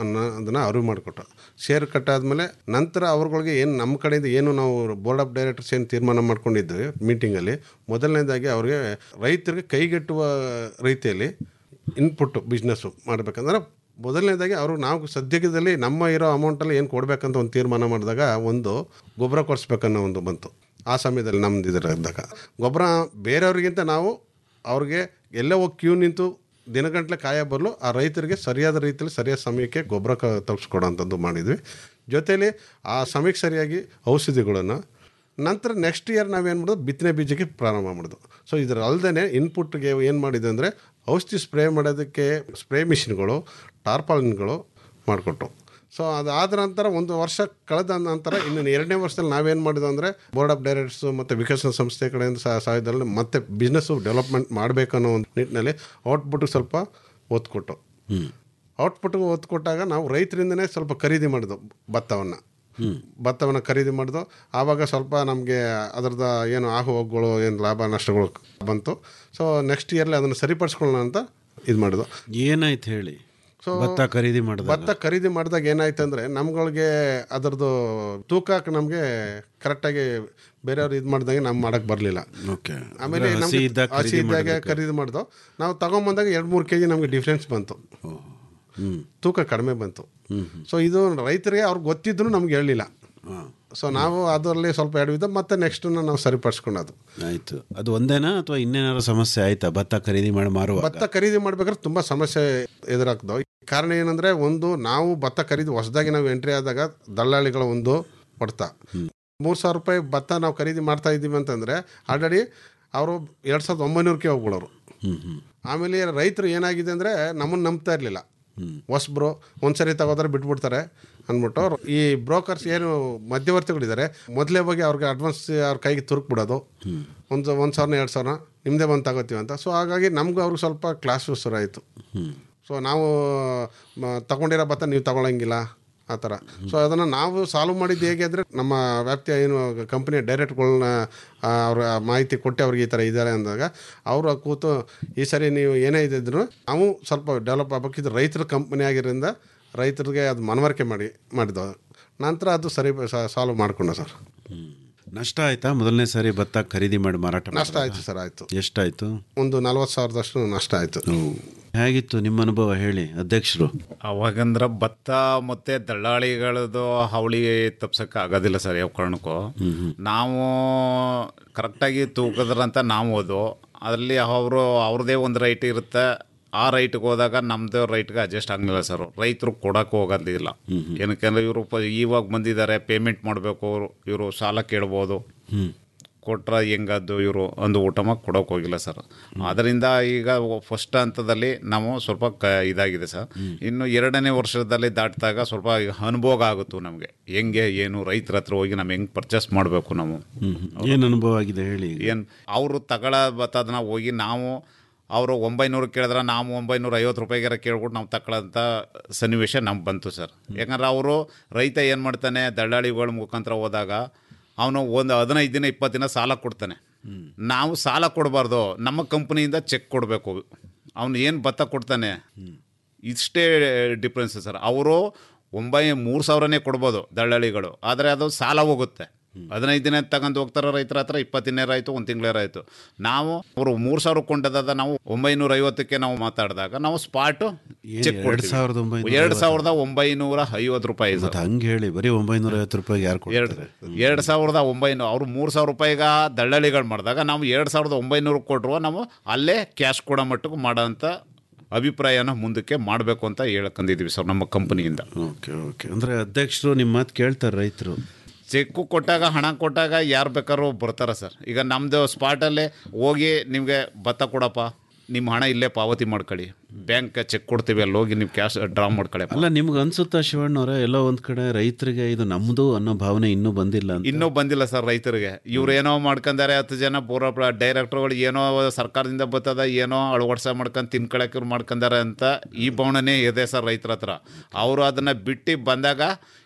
ಅನ್ನೋದನ್ನು ಅರಿವು ಮಾಡಿಕೊಟ್ಟು ಶೇರ್ ಕಟ್ಟಾದ್ಮೇಲೆ ನಂತರ ಅವ್ರುಗಳಿಗೆ ಏನು ನಮ್ಮ ಕಡೆಯಿಂದ ಏನು ನಾವು ಬೋರ್ಡ್ ಆಫ್ ಡೈರೆಕ್ಟರ್ಸ್ ಏನು ತೀರ್ಮಾನ ಮಾಡ್ಕೊಂಡಿದ್ವಿ ಮೀಟಿಂಗಲ್ಲಿ ಮೊದಲನೇದಾಗಿ ಅವ್ರಿಗೆ ರೈತರಿಗೆ ಕೈಗೆಟ್ಟುವ ರೀತಿಯಲ್ಲಿ ಇನ್ಪುಟ್ ಬಿಸ್ನೆಸ್ಸು ಮಾಡಬೇಕಂದ್ರೆ ಮೊದಲನೇದಾಗಿ ಅವರು ನಾವು ಸದ್ಯದಲ್ಲಿ ನಮ್ಮ ಇರೋ ಅಮೌಂಟಲ್ಲಿ ಏನು ಕೊಡಬೇಕಂತ ಒಂದು ತೀರ್ಮಾನ ಮಾಡಿದಾಗ ಒಂದು ಗೊಬ್ಬರ ಕೊಡಿಸ್ಬೇಕನ್ನೋ ಒಂದು ಬಂತು ಆ ಸಮಯದಲ್ಲಿ ನಮ್ದು ಇದರ ಇದ್ದಾಗ ಗೊಬ್ಬರ ಬೇರೆಯವ್ರಿಗಿಂತ ನಾವು ಅವ್ರಿಗೆ ಎಲ್ಲೇ ಹೋಗಿ ಕ್ಯೂ ನಿಂತು ದಿನಗಂಟ್ಲೆ ಕಾಯ ಬರಲು ಆ ರೈತರಿಗೆ ಸರಿಯಾದ ರೀತಿಯಲ್ಲಿ ಸರಿಯಾದ ಸಮಯಕ್ಕೆ ಗೊಬ್ಬರ ಕ ತಲುಪಿಸ್ಕೊಡೋಂಥದ್ದು ಮಾಡಿದ್ವಿ ಜೊತೆಯಲ್ಲಿ ಆ ಸಮಯಕ್ಕೆ ಸರಿಯಾಗಿ ಔಷಧಿಗಳನ್ನು ನಂತರ ನೆಕ್ಸ್ಟ್ ಇಯರ್ ನಾವೇನು ಮಾಡೋದು ಬಿತ್ತನೆ ಬೀಜಕ್ಕೆ ಪ್ರಾರಂಭ ಮಾಡೋದು ಸೊ ಇದರ ಅಲ್ಲದೆ ಇನ್ಪುಟ್ಗೆ ಏನು ಮಾಡಿದೆ ಅಂದರೆ ಔಷಧಿ ಸ್ಪ್ರೇ ಮಾಡೋದಕ್ಕೆ ಸ್ಪ್ರೇ ಮಿಷಿನ್ಗಳು ಟಾರ್ಪಾಲಿನ್ಗಳು ಮಾಡಿಕೊಟ್ಟು ಸೊ ಅದಾದ ನಂತರ ಒಂದು ವರ್ಷ ಕಳೆದ ನಂತರ ಇನ್ನು ಎರಡನೇ ವರ್ಷದಲ್ಲಿ ನಾವೇನು ಮಾಡಿದ್ವು ಅಂದರೆ ಬೋರ್ಡ್ ಆಫ್ ಡೈರೆಕ್ಟರ್ಸು ಮತ್ತು ವಿಕಸನ ಸಂಸ್ಥೆ ಕಡೆಯಿಂದ ಸಹ ಸಹಾಯದಲ್ಲಿ ಮತ್ತೆ ಬಿಸ್ನೆಸ್ಸು ಡೆವಲಪ್ಮೆಂಟ್ ಮಾಡಬೇಕು ಅನ್ನೋ ಒಂದು ನಿಟ್ಟಿನಲ್ಲಿ ಔಟ್ಪುಟ್ಗೆ ಸ್ವಲ್ಪ ಒತ್ತು ಕೊಟ್ಟು ಔಟ್ಪುಟ್ಗೆ ಒತ್ತು ಕೊಟ್ಟಾಗ ನಾವು ರೈತರಿಂದನೇ ಸ್ವಲ್ಪ ಖರೀದಿ ಮಾಡಿದ್ವು ಭತ್ತವನ್ನು ಭತ್ತವನ್ನು ಖರೀದಿ ಮಾಡಿದ್ವು ಆವಾಗ ಸ್ವಲ್ಪ ನಮಗೆ ಅದರದ ಏನು ಆಗು ಹೋಗುಗಳು ಏನು ಲಾಭ ನಷ್ಟಗಳು ಬಂತು ಸೊ ನೆಕ್ಸ್ಟ್ ಇಯರ್ಲಿ ಅದನ್ನು ಸರಿಪಡಿಸ್ಕೊಳ್ಳೋಣ ಅಂತ ಇದು ಮಾಡಿದ್ವು ಏನಾಯ್ತು ಹೇಳಿ ಸೊ ಭತ್ತ ಖರೀದಿ ಮಾಡಿದಾಗ ಭತ್ತ ಖರೀದಿ ಮಾಡಿದಾಗ ಏನಾಯ್ತು ಅಂದರೆ ನಮ್ಗಳಿಗೆ ಅದರದ್ದು ತೂಕಕ್ಕೆ ನಮಗೆ ಕರೆಕ್ಟಾಗಿ ಬೇರೆಯವ್ರು ಇದು ಮಾಡಿದಂಗೆ ನಾವು ಮಾಡಕ್ಕೆ ಬರಲಿಲ್ಲ ಓಕೆ ಆಮೇಲೆ ಹಸಿ ನಮ್ಗೆ ಇದ್ದಾಗ ಹಸಿ ಖರೀದಿ ಇದ್ದಾಗ ಮಾಡ್ಬೇಕು. ಖರೀದಿ ಮಾಡ್ದು ನಾವು ತಗೊಂಬಂದಾಗ ಎರಡು ಮೂರು ಕೆ ಜಿ ನಮಗೆ ಡಿಫ್ರೆನ್ಸ್ ಬಂತು ತೂಕ ಕಡಿಮೆ ಬಂತು ಸೊ ಇದು ರೈತರಿಗೆ ಅವ್ರಿಗೆ ಗೊತ್ತಿದ್ರು ನಮ್ಗೆ ಹೇಳಲಿಲ್ಲ ಸೊ ನಾವು ಅದರಲ್ಲಿ ಸ್ವಲ್ಪ ಎಡವಿದ್ದು ಮತ್ತೆ ನೆಕ್ಸ್ಟನ್ನು ನಾವು ಸರಿಪಡಿಸ್ಕೊಂಡದು ಆಯ್ತು ಅದು ಒಂದೇನಾ ಅಥವಾ ಇನ್ನೇನಾದ್ರು ಸಮಸ್ಯೆ ಆಯ್ತಾ ಭತ್ತ ಖರೀದಿ ಮಾಡಿ ಮಾರುವಾಗ ಭತ್ತ ಖರೀದಿ ಮಾಡ್ಬೇಕಾದ್ರೆ ತುಂಬ ಸಮಸ್ಯೆ ಎದುರಾಗ್ತವೆ ಕಾರಣ ಏನಂದರೆ ಒಂದು ನಾವು ಭತ್ತ ಖರೀದಿ ಹೊಸದಾಗಿ ನಾವು ಎಂಟ್ರಿ ಆದಾಗ ದಲ್ಲಾಳಿಗಳ ಒಂದು ಹೊಡ್ತ ಮೂರು ಸಾವಿರ ರೂಪಾಯಿ ಭತ್ತ ನಾವು ಖರೀದಿ ಮಾಡ್ತಾ ಇದ್ದೀವಿ ಅಂತಂದರೆ ಆಲ್ರೆಡಿ ಅವರು ಎರಡು ಸಾವಿರದ ಒಂಬೈನೂರಕ್ಕೆ ಹೋಗ್ಬಿಡೋರು ಆಮೇಲೆ ರೈತರು ಏನಾಗಿದೆ ಅಂದರೆ ನಮ್ಮನ್ನು ನಂಬ್ತಾ ಇರಲಿಲ್ಲ ಹೊಸಬ್ರು ಒಂದ್ಸರಿ ತಗೋದ್ರೆ ಬಿಟ್ಬಿಡ್ತಾರೆ ಅಂದ್ಬಿಟ್ಟು ಅವ್ರು ಈ ಬ್ರೋಕರ್ಸ್ ಏನು ಮಧ್ಯವರ್ತಿಗಳಿದ್ದಾರೆ ಮೊದಲೇ ಹೋಗಿ ಅವ್ರಿಗೆ ಅಡ್ವಾನ್ಸ್ ಅವ್ರ ಕೈಗೆ ತುರುಕ್ಬಿಡೋದು ಒಂದು ಒಂದು ಸಾವಿರ ಎರಡು ಸಾವಿರ ನಿಮ್ಮದೇ ಬಂದು ತಗೋತೀವಿ ಅಂತ ಸೊ ಹಾಗಾಗಿ ನಮಗೂ ಅವ್ರಿಗೆ ಸ್ವಲ್ಪ ಕ್ಲಾಸ್ ಶುರು ಆಯಿತು ಸೊ ನಾವು ಮ- ತಗೊಂಡಿರೋ ಭತ್ತ ನೀವು ತಗೊಳಂಗಿಲ್ಲ ಆ ಥರ ಸೊ ಅದನ್ನು ನಾವು ಸಾಲ್ವ್ ಮಾಡಿದ್ದು ಹೇಗೆ ಅಂದರೆ ನಮ್ಮ ವ್ಯಾಪ್ತಿಯ ಏನು ಕಂಪ್ನಿಯ ಡೈರೆಕ್ಟ್ಗಳನ್ನ ಅವ್ರ ಮಾಹಿತಿ ಕೊಟ್ಟು ಅವ್ರಿಗೆ ಈ ಥರ ಇದ್ದಾರೆ ಅಂದಾಗ ಅವರು ಕೂತು ಈ ಸರಿ ನೀವು ಏನೇ ಇದ್ದಿದ್ರು ನಾವು ಸ್ವಲ್ಪ ಡೆವಲಪ್ ಆಗ್ಬೇಕು ಇದು ರೈತರ ಕಂಪ್ನಿ ಆಗಿರೋದ್ರಿಂದ ರೈತರಿಗೆ ಅದು ಮನವರಿಕೆ ಮಾಡಿ ಮಾಡಿದ್ದವು ನಂತರ ಅದು ಸರಿ ಸಾಲ್ವ್ ಮಾಡ್ಕೊಂಡ ಸರ್ ನಷ್ಟ ಆಯ್ತಾ ಮೊದಲನೇ ಸಾರಿ ಭತ್ತ ಖರೀದಿ ಮಾಡಿ ಮಾರಾಟ ನಷ್ಟ ಮಾಡಿದಾಗ? ಆಯಿತು ಸರ್ ಆಯಿತು ಎಷ್ಟಾಯ್ತು ಒಂದು ನಲ್ವತ್ತು ಸಾವಿರದಷ್ಟು ನಷ್ಟ ಆಯಿತು ಹೇಗಿತ್ತು ನಿಮ್ಮ ಅನುಭವ ಹೇಳಿ ಅಧ್ಯಕ್ಷರು ಅವಾಗಂದ್ರೆ ಭತ್ತ ಮತ್ತೆ ದಳ್ಳಾಳಿಗಳದ್ದು ಹಾವಳಿ ತಪ್ಸಕ್ಕೆ ಆಗೋದಿಲ್ಲ ಸರ್ ಯಾವ ಕಾರಣಕ್ಕೂ ನಾವು ಕರೆಕ್ಟಾಗಿ ತೂಕದ್ರಂತ ನಾವು ಓದು ಅದರಲ್ಲಿ ಅವರು ಅವ್ರದ್ದೇ ಒಂದು ರೈಟ್ ಇರುತ್ತೆ ಆ ರೈಟ್ಗೆ ಹೋದಾಗ ನಮ್ಮದೇ ರೈಟ್ಗೆ ಅಡ್ಜಸ್ಟ್ ಆಗಲಿಲ್ಲ ಸರ್ ರೈತರು ಕೊಡೋಕೆ ಹೋಗೋದಿಲ್ಲ ಏನಕ್ಕೆ ಇವರು ಇವಾಗ ಬಂದಿದ್ದಾರೆ ಪೇಮೆಂಟ್ ಮಾಡಬೇಕು ಇವರು ಸಾಲ ಕೇಳ್ಬೋದು ಕೊಟ್ರೆ ಹೆಂಗದ್ದು ಇವರು ಒಂದು ಊಟ ಮಾಡಿ ಕೊಡೋಕೆ ಹೋಗಿಲ್ಲ ಸರ್ ಅದರಿಂದ ಈಗ ಫಸ್ಟ್ ಹಂತದಲ್ಲಿ ನಾವು ಸ್ವಲ್ಪ ಕ ಇದಾಗಿದೆ ಸರ್ ಇನ್ನು ಎರಡನೇ ವರ್ಷದಲ್ಲಿ ದಾಟಿದಾಗ ಸ್ವಲ್ಪ ಅನುಭವ ಆಗುತ್ತು ನಮಗೆ ಹೆಂಗೆ ಏನು ರೈತರ ಹತ್ರ ಹೋಗಿ ನಾವು ಹೆಂಗೆ ಪರ್ಚೇಸ್ ಮಾಡಬೇಕು ನಾವು ಏನು ಅನುಭವ ಆಗಿದೆ ಹೇಳಿ ಏನು ಅವರು ತಗೊಳ್ಳೋ ಬತ್ತದನ್ನ ಹೋಗಿ ನಾವು ಅವರು ಒಂಬೈನೂರು ಕೇಳಿದ್ರೆ ನಾವು ಒಂಬೈನೂರ ಐವತ್ತು ರೂಪಾಯಿಗಾರ ಕೇಳ್ಬಿಟ್ಟು ನಾವು ತಗೊಳ್ಳೋಂಥ ಸನ್ನಿವೇಶ ನಮ್ಗೆ ಬಂತು ಸರ್ ಯಾಕಂದ್ರೆ ಅವರು ರೈತ ಏನು ಮಾಡ್ತಾನೆ ದಳ್ಳಾಳಿಗಳ ಮುಖಾಂತರ ಹೋದಾಗ ಅವನು ಒಂದು ಹದಿನೈದು ದಿನ ಇಪ್ಪತ್ತು ದಿನ ಸಾಲ ಕೊಡ್ತಾನೆ ನಾವು ಸಾಲ ಕೊಡಬಾರ್ದು ನಮ್ಮ ಕಂಪ್ನಿಯಿಂದ ಚೆಕ್ ಕೊಡಬೇಕು ಅವನು ಏನು ಭತ್ತ ಕೊಡ್ತಾನೆ ಇಷ್ಟೇ ಡಿಫ್ರೆನ್ಸ್ ಸರ್ ಅವರು ಒಂಬೈ ಮೂರು ಸಾವಿರನೇ ಕೊಡ್ಬೋದು ದಳ್ಳಾಳಿಗಳು ಆದರೆ ಅದು ಸಾಲ ಹೋಗುತ್ತೆ ಹದಿನೈದು ದಿನ ತಗೊಂಡು ಹೋಗ್ತಾರೆ ರೈತರ ಹತ್ರ ಇಪ್ಪತ್ತು ದಿನ ಆಯಿತು ಒಂದು ತಿಂಗಳಾಯಿತು ನಾವು ಅವರು ಮೂರು ಸಾವಿರ ಕೊಂಡದ ನಾವು ಒಂಬೈನೂರ ಐವತ್ತಕ್ಕೆ ನಾವು ಮಾತಾಡಿದಾಗ ನಾವು ಸ್ಪಾಟು ಚೆಕ್ ಎರಡ್ ಸಾವಿರದ ಒಂಬೈನೂರ ಎರಡು ಸಾವಿರದ ಒಂಬೈನೂರ ಐವತ್ತು ರೂಪಾಯಿ ಸರ್ ಮತ್ತೆ ಹಂಗೆ ಹೇಳಿ ಬರೀ ಒಂಬೈನೂರ ಐವತ್ತು ರೂಪಾಯಿಗೆ ಯಾರು ಎರಡು ಕೊಡ್ತಾರೆ ಎರಡು ಸಾವಿರದ ಒಂಬೈನೂರು ಅವರು ಮೂರು ಸಾವಿರ ರೂಪಾಯಿಗ ದಳ್ಳಾಳಿಗಳು ಮಾಡಿದಾಗ ನಾವು ಎರಡು ಸಾವಿರದ ಒಂಬೈನೂರು ಕೊಟ್ಟರು ನಾವು ಅಲ್ಲೇ ಕ್ಯಾಶ್ ಕೊಡೋ ಮಟ್ಟಕ್ಕೆ ಮಾಡೋಂಥ ಅಭಿಪ್ರಾಯನ ಮುಂದಕ್ಕೆ ಮಾಡಬೇಕು ಅಂತ ಹೇಳ್ಕೊಂಡಿದ್ದೀವಿ ಸರ್ ನಮ್ಮ ಕಂಪನಿಯಿಂದ ಓಕೆ ಓಕೆ ಅಂದರೆ ಅಧ್ಯಕ್ಷರು ನಿಮ್ಮ ಮಾತು ಕೇಳ್ತಾರೆ ರೈತರು ಚೆಕ್ಕು ಕೊಟ್ಟಾಗ ಹಣ ಕೊಟ್ಟಾಗ ಯಾರು ಬೇಕಾದ್ರೂ ಬರ್ತಾರೆ ಸರ್ ಈಗ ನಮ್ಮದು ಸ್ಪಾಟಲ್ಲೇ ಹೋಗಿ ನಿಮಗೆ ಭತ್ತ ಕೊಡಪ್ಪ ನಿಮ್ಮ ಹಣ ಇಲ್ಲೇ ಪಾವತಿ ಮಾಡ್ಕೊಳ್ಳಿ ಬ್ಯಾಂಕ್ ಚೆಕ್ ಕೊಡ್ತೀವಿ ಅಲ್ಲಿ ಹೋಗಿ ನೀವು ಕ್ಯಾಶ್ ಡ್ರಾ ಮಾಡ್ಕೊಳ್ಳಿ ಅಲ್ಲ ನಿಮ್ಗೆ ಅನ್ಸುತ್ತಾ ಶಿವಣ್ಣವ್ರೆ ಎಲ್ಲೋ ಒಂದ್ ಕಡೆ ರೈತರಿಗೆ ಇದು ನಮ್ದು ಅನ್ನೋ ಭಾವನೆ ಇನ್ನೂ ಬಂದಿಲ್ಲ ಅಂತ ಇನ್ನೂ ಬಂದಿಲ್ಲ ಸರ್ ರೈತರಿಗೆ ಇವ್ರು ಏನೋ ಮಾಡ್ಕೊಂಡಾರೆ ಹತ್ತು ಜನ ಪೂರ ಡೈರೆಕ್ಟರ್ಗಳು ಏನೋ ಸರ್ಕಾರದಿಂದ ಬರ್ತದ ಏನೋ ಅಳವಡಿಸ ಮಾಡ್ಕೊಂಡು ತಿನ್ಕೊಳಕ್ಕೆ ಇವ್ರು ಮಾಡ್ಕೊಂಡಾರೆ ಅಂತ ಈ ಭಾವನೆ ಇದೆ ಸರ್ ರೈತರ ಹತ್ರ ಅವರು ಅದನ್ನು ಬಿಟ್ಟು ಬಂದಾಗ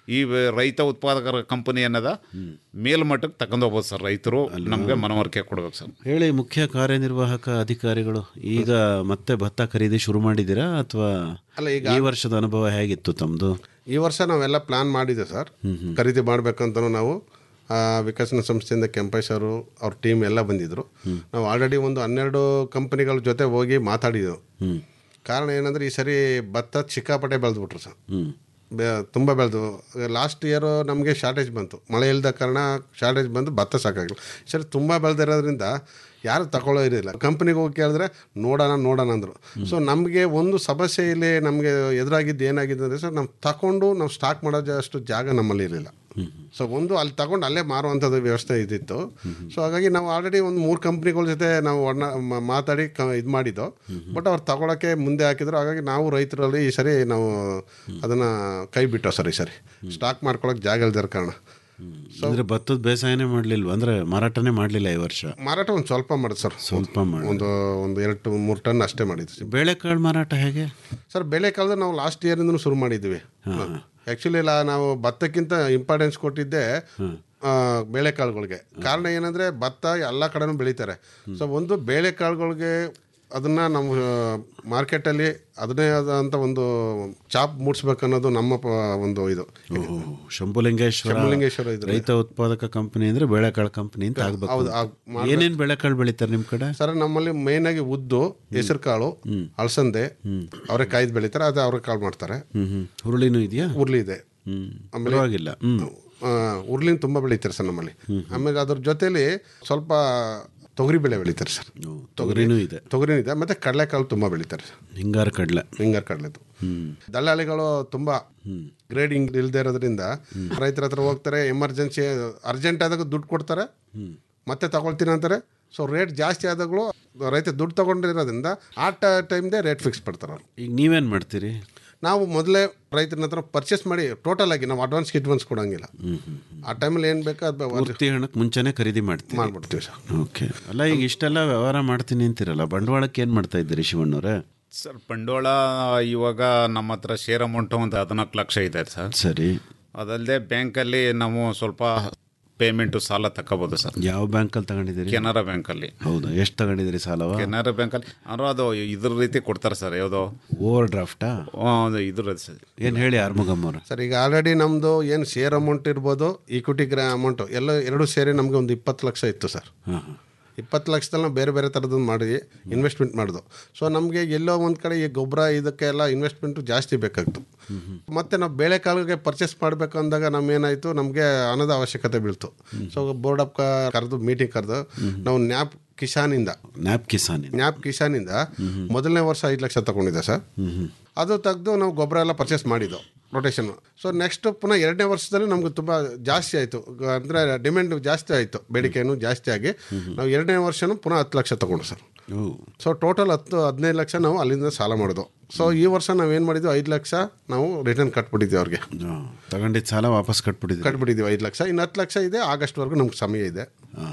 ಈ ವ- ರೈತ ಉತ್ಪಾದಕರ ಕಂಪನಿ ಅನ್ನೋದ ಮೇಲ್ಮಟ್ಟಕ್ಕೆ ತಗೊಂಡೋಗ್ಬೋದು ಸರ್ ರೈತರು ನಮಗೆ ಮನವರಿಕೆ ಕೊಡ್ಬೇಕು ಸರ್ ಹೇಳಿ ಮುಖ್ಯ ಕಾರ್ಯನಿರ್ವಾಹಕ ಅಧಿಕಾರಿಗಳು ಈಗ ಮತ್ತೆ ಭತ್ತ ಖರೀದಿ ಶುರು ಮಾಡಿದ್ದೀರಾ ಅಥವಾ ಅಲ್ಲ, ಈಗ- ಈ ವರ್ಷದ ಅನುಭವ ಹೇಗಿತ್ತು ತಮ್ಮದು ಈ ವರ್ಷ ನಾವೆಲ್ಲ ಪ್ಲಾನ್ ಮಾಡಿದೆ ಸರ್ ಖರೀದಿ ಮಾಡಬೇಕಂತನೂ ನಾವು ಆ, ವಿಕಸನ ಸಂಸ್ಥೆಯಿಂದ ಕೆಂಪೇಶ್ ಅವರು ಅವ್ರ ಟೀಮ್ ಎಲ್ಲ ಬಂದಿದ್ದರು ನಾವು ಆಲ್ರೆಡಿ ಒಂದು ಹನ್ನೆರಡು ಕಂಪನಿಗಳ ಜೊತೆ ಹೋಗಿ ಮಾತಾಡಿದ್ದೆವು ಕಾರಣ ಏನಂದರೆ ಈ ಸರಿ ಭತ್ತ ಸಿಕ್ಕಾಪಟ್ಟೆ ಬೆಳೆದ್ಬಿಟ್ರು ಸರ್ ಬೆ ತುಂಬ ಬೆಳೆದು ಲಾಸ್ಟ್ ಇಯರು ನಮಗೆ ಶಾರ್ಟೇಜ್ ಬಂತು ಮಳೆ ಇಲ್ಲದ ಕಾರಣ ಶಾರ್ಟೇಜ್ ಬಂದು ಭತ್ತ ಸಾಕಾಗಿಲ್ಲ ಈ ಸರಿ ತುಂಬ ಬೆಳೆದಿರೋದ್ರಿಂದ ಯಾರು ತಗೊಳ್ಳೋ ಇರಲಿಲ್ಲ ಕಂಪ್ನಿಗೆ ಹೋಗಿ ಕೇಳಿದ್ರೆ ನೋಡೋಣ ನೋಡೋಣ ಅಂದರು ಸೊ ನಮಗೆ ಒಂದು ಸಮಸ್ಯೆ ಇಲ್ಲಿ ನಮಗೆ ಎದುರಾಗಿದ್ದು ಏನಾಗಿದೆ ಅಂದರೆ ಸರ್ ನಾವು ತಗೊಂಡು ನಾವು ಸ್ಟಾಕ್ ಮಾಡೋ ಅಷ್ಟು ಜಾಗ ನಮ್ಮಲ್ಲಿ ಇರಲಿಲ್ಲ ಸೊ ಒಂದು ಅಲ್ಲಿ ತಗೊಂಡು ಅಲ್ಲೇ ಮಾರುವಂಥದ್ದು ವ್ಯವಸ್ಥೆ ಇದ್ದಿತ್ತು ಸೊ ಹಾಗಾಗಿ ನಾವು ಆಲ್ರೆಡಿ ಒಂದು ಮೂರು ಕಂಪ್ನಿಗಳ ಜೊತೆ ನಾವು ಒಣ ಮ- ಮಾತಾಡಿ ಕ ಇದು ಮಾಡಿದ್ದು ಬಟ್ ಅವ್ರು ತಗೊಳಕ್ಕೆ ಮುಂದೆ ಹಾಕಿದ್ರು ಹಾಗಾಗಿ ನಾವು ರೈತರಲ್ಲಿ ಈ ಸರಿ ನಾವು ಅದನ್ನು ಕೈ ಬಿಟ್ಟೋ ಸರ್ ಈ ಸರಿ ಸ್ಟಾಕ್ ಮಾಡ್ಕೊಳಕ್ಕೆ ಜಾಗ ಇಲ್ದಿರೋ ಕಾರಣ ಅಂದ್ರೆ ಭತ್ತದ ಬೇಸಾಯನೇ ಮಾಡಲಿಲ್ವ ಅಂದ್ರೆ ಮಾರಾಟನೇ ಮಾಡಲಿಲ್ಲ ಈ ವರ್ಷ ಮಾರಾಟ ಒಂದು ಸ್ವಲ್ಪ ಮಾಡಿದ್ ಸರ್ ಸ್ವಲ್ಪ ಮಾಡಿ ಒಂದು ಒಂದು ಎರಡು ಮೂರು ಟನ್ ಅಷ್ಟೇ ಮಾಡಿದ್ವಿ ಬೇಳೆಕಾಳು ಮಾರಾಟ ಹೇಗೆ ಸರ್ ಬೆಳೆ ಕಾಲದ ನಾವು ಲಾಸ್ಟ್ ಇಯರಿಂದನೂ ಶುರು ಮಾಡಿದ್ವಿ ಆ್ಯಕ್ಚುಲಿ ಇಲ್ಲ ನಾವು ಭತ್ತಕ್ಕಿಂತ ಇಂಪಾರ್ಟೆನ್ಸ್ ಕೊಟ್ಟಿದ್ದೆ ಆ, ಬೇಳೆಕಾಳುಗಳಿಗೆ ಕಾರಣ ಏನಂದರೆ ಭತ್ತ ಎಲ್ಲ ಕಡೆನೂ ಬೆಳೀತಾರೆ ಸೊ ಒಂದು ಬೇಳೆಕಾಳುಗಳಿಗೆ ಅದನ್ನು ನಾವು ಮಾರ್ಕೆಟಲ್ಲಿ ಅದನ್ನೇ ಆದಂಥ ಒಂದು ಚಾಪ್ ಮೂಡಿಸ್ಬೇಕು ಅನ್ನೋದು ನಮ್ಮ ಪ- ಒಂದು ಇದು ಶಂಭುಲಿಂಗೇಶ್ವರ ಶಂಭುಲಿಂಗೇಶ್ವರ ಇದ್ರೆ ರೈತ ಉತ್ಪಾದಕ ಕಂಪನಿ ಅಂದ್ರೆ ಬೇಳೆಕಾಳು ಕಂಪನಿ ಅಂತ ಆಗ್ಬೇಕು ಹೌದು, ಆಗ್- ಮಾಡ್ಬೇಕು. ಏನೇನ್ ಬೇಳೆಕಾಳು ಬೆಳಿತಾರೆ ನಿಮ್ ಕಡೆ ಸರ್ ನಮ್ಮಲ್ಲಿ ಮೇನ್ ಆಗಿ ಉದ್ದು ಹೆಸರು ಕಾಳು ಅಲಸಂದೆ ಅವರೆಕಾಯ್ದು ಬೆಳೀತಾರೆ ಅದು ಅವರೆಕಾಳು ಮಾಡ್ತಾರೆ ಹ್ಮ್ ಹ್ಮ್ ಹುರುಳಿನೂ ಇದೆಯಾ ಉರ್ಲಿ ಇದೆ ಹ್ಮ್ ಆಮೇಲೆ ಪರವಾಗಿಲ್ಲ ಹ್ಮ್ ಆ, ಉರ್ಲಿನ ತುಂಬ ಬೆಳೀತಾರೆ ಸರ್ ನಮ್ಮಲ್ಲಿ ಆಮೇಲೆ ಅದ್ರ ಜೊತೆಲಿ ಸ್ವಲ್ಪ ತೊಗರಿ ಬೆಳೆ ಬೆಳೀತಾರೆ ಸರ್ ತೊಗರಿನೂ ಇದೆ ತೊಗರಿನೂ ಇದೆ ಮತ್ತೆ ಕಡಲೆಕಾಳು ತುಂಬ ಬೆಳೀತಾರೆ ಸರ್ ಹಿಂಗಾರು ಕಡ್ಲೆ ಹಿಂಗಾರು ಕಡಲೆದು ಹ್ಮ್ ದಲ್ಲಾಳಿಗಳು ತುಂಬ ಗ್ರೇಡಿಂಗ್ ಇಲ್ಲದೆ ಇರೋದ್ರಿಂದ ರೈತರ ಹತ್ರ ಹೋಗ್ತಾರೆ ಎಮರ್ಜೆನ್ಸಿ ಅರ್ಜೆಂಟ್ ಆದಾಗ ದುಡ್ಡು ಕೊಡ್ತಾರೆ ಮತ್ತೆ ತಗೊಳ್ತೀನಿ ಅಂತಾರೆ ಸೊ ರೇಟ್ ಜಾಸ್ತಿ ಆದಾಗಲೂ ರೈತ ದುಡ್ಡು ತಗೊಂಡಿರೋದ್ರಿಂದ ಆ ಟೈಮ್ದೇ ರೇಟ್ ಫಿಕ್ಸ್ ಮಾಡ್ತಾರೆ ಅವ್ರು ಈಗ ನೀವೇನ್ ಮಾಡ್ತೀರಿ ನಾವು ಮೊದಲೇ ರೈತನ ಹತ್ರ ಪರ್ಚೇಸ್ ಮಾಡಿ ಟೋಟಲ್ ಆಗಿ ನಾವು ಅಡ್ವಾನ್ಸ್ ಅಡ್ವಾನ್ಸ್ ಕೊಡಂಗಿಲ್ಲ ಆ ಟೈಮಲ್ಲಿ ಏನು ಬೇಕೋ ಅದು ಪೂರ್ತಿ ಹಣಕ್ಕೆ ಮುಂಚೆನೆ ಖರೀದಿ ಮಾಡ್ತೀವಿ ಮಾಡ್ಬಿಡ್ತೀವಿ ಸರ್ ಓಕೆ ಅಲ್ಲ ಈಗ ಇಷ್ಟೆಲ್ಲ ವ್ಯವಹಾರ ಮಾಡ್ತೀನಿ ಅಂತೀರಲ್ಲ ಬಂಡವಾಳಕ್ಕೆ ಏನ್ ಮಾಡ್ತಾ ಇದ್ದೀರಿ ಶಿವಣ್ಣವ್ರೆ ಸರ್ ಬಂಡವಾಳ ಇವಾಗ ನಮ್ಮ ಹತ್ರ ಶೇರ್ ಅಮೌಂಟ್ ಒಂದು ಹದಿನಾಲ್ಕು ಲಕ್ಷ ಇದೆ ಸರ್ ಸರಿ ಅದಲ್ಲದೆ ಬ್ಯಾಂಕಲ್ಲಿ ನಾವು ಸ್ವಲ್ಪ ಪೇಮೆಂಟು ಸಾಲ ತಗೋಬೋದು ಸರ್ ಯಾವ ಬ್ಯಾಂಕಲ್ಲಿ ತಗೊಂಡಿದ್ದೀರಿ ಕೆನರಾ ಬ್ಯಾಂಕಲ್ಲಿ ಹೌದಾ ಎಷ್ಟು ತಗೊಂಡಿದ್ದೀರಿ ಸಾಲವ ಕೆನರಾ ಬ್ಯಾಂಕಲ್ಲಿ ಅಂದ್ರೆ ಅದು ಇದ್ರ ರೀತಿ ಕೊಡ್ತಾರೆ ಸರ್ ಯಾವುದೋ ಓವರ್ ಡ್ರಾಫ್ಟಾ ಒಂದು ಇದ್ರ ಸರ್ ಏನು ಹೇಳಿ ಆರ್ಮುಗಮ್ ಅವರು ಸರ್ ಈಗ ಆಲ್ರೆಡಿ ನಮ್ಮದು ಏನು ಶೇರ್ ಅಮೌಂಟ್ ಇರ್ಬೋದು ಈಕ್ವಿಟಿ ಗ್ರಾ ಅಮೌಂಟು ಎಲ್ಲ ಎರಡು ಸೇರಿ ನಮಗೆ ಒಂದು ಇಪ್ಪತ್ತು ಲಕ್ಷ ಇತ್ತು ಸರ್ ಹಾಂ ಹಾಂ ಇಪ್ಪತ್ತು ಲಕ್ಷದಲ್ಲಿ ನಾವು ಬೇರೆ ಬೇರೆ ಥರದ್ದು ಮಾಡಿ ಇನ್ವೆಸ್ಟ್ಮೆಂಟ್ ಮಾಡೋದು ಸೊ ನಮಗೆ ಎಲ್ಲೋ ಒಂದು ಕಡೆ ಈ ಗೊಬ್ಬರ ಇದಕ್ಕೆಲ್ಲ ಇನ್ವೆಸ್ಟ್ಮೆಂಟು ಜಾಸ್ತಿ ಬೇಕಾಗ್ತು ಮತ್ತು ನಾವು ಬೇಳೆಕಾಳಿಗೆ ಪರ್ಚೇಸ್ ಮಾಡಬೇಕು ಅಂದಾಗ ನಮ್ಗೇನಾಯಿತು ನಮಗೆ ಹಣದ ಅವಶ್ಯಕತೆ ಬೀಳ್ತು ಸೊ ಬೋರ್ಡ್ ಅಪ್ ಕರೆದು ಮೀಟಿಂಗ್ ಕರೆದು ನಾವು ನ್ಯಾಪ್ ಕಿಸಾನಿಂದ ನ್ಯಾಪ್ ಕಿಸಾನ್ ನ್ಯಾಪ್ ಕಿಸಾನಿಂದ ಮೊದಲನೇ ವರ್ಷ ಐದು ಲಕ್ಷ ತಗೊಂಡಿದ್ದೆ ಸರ್ ಅದು ತೆಗೆದು ನಾವು ಗೊಬ್ಬರ ಎಲ್ಲ ಪರ್ಚೇಸ್ ಮಾಡಿದ್ದು ರೊಟೇಷನ್ ಸೊ ನೆಕ್ಸ್ಟ್ ಪುನಃ ಎರಡನೇ ವರ್ಷದಲ್ಲಿ ನಮ್ಗೆ ತುಂಬ ಜಾಸ್ತಿ ಆಯಿತು ಅಂದರೆ ಡಿಮ್ಯಾಂಡ್ ಜಾಸ್ತಿ ಆಯಿತು ಬೇಡಿಕೆಯನ್ನು ಜಾಸ್ತಿ ಆಗಿ ನಾವು ಎರಡನೇ ವರ್ಷನೂ ಪುನಃ ಹತ್ತು ಲಕ್ಷ ತಗೊಂಡು ಸರ್ ಸೊ ಟೋಟಲ್ ಹತ್ತು ಹದಿನೈದು ಲಕ್ಷ ನಾವು ಅಲ್ಲಿಂದ ಸಾಲ ಮಾಡೋದು ಸೊ ಈ ವರ್ಷ ನಾವೇನು ಮಾಡಿದ್ವಿ ಐದು ಲಕ್ಷ ನಾವು ರಿಟರ್ನ್ ಕಟ್ಬಿಟ್ಟಿದ್ವಿ ಅವ್ರಿಗೆ ತಗೊಂಡಿದ್ದ ಸಾಲ ವಾಪಸ್ ಕಟ್ಬಿಟ್ಟಿದ್ದೀರಿ ಕಟ್ಬಿಟ್ಟಿದ್ದೀವಿ ಐದು ಲಕ್ಷ ಇನ್ನು ಹತ್ತು ಲಕ್ಷ ಇದೆ ಆಗಸ್ಟ್ವರೆಗೂ ನಮ್ಗೆ ಸಮಯ ಇದೆ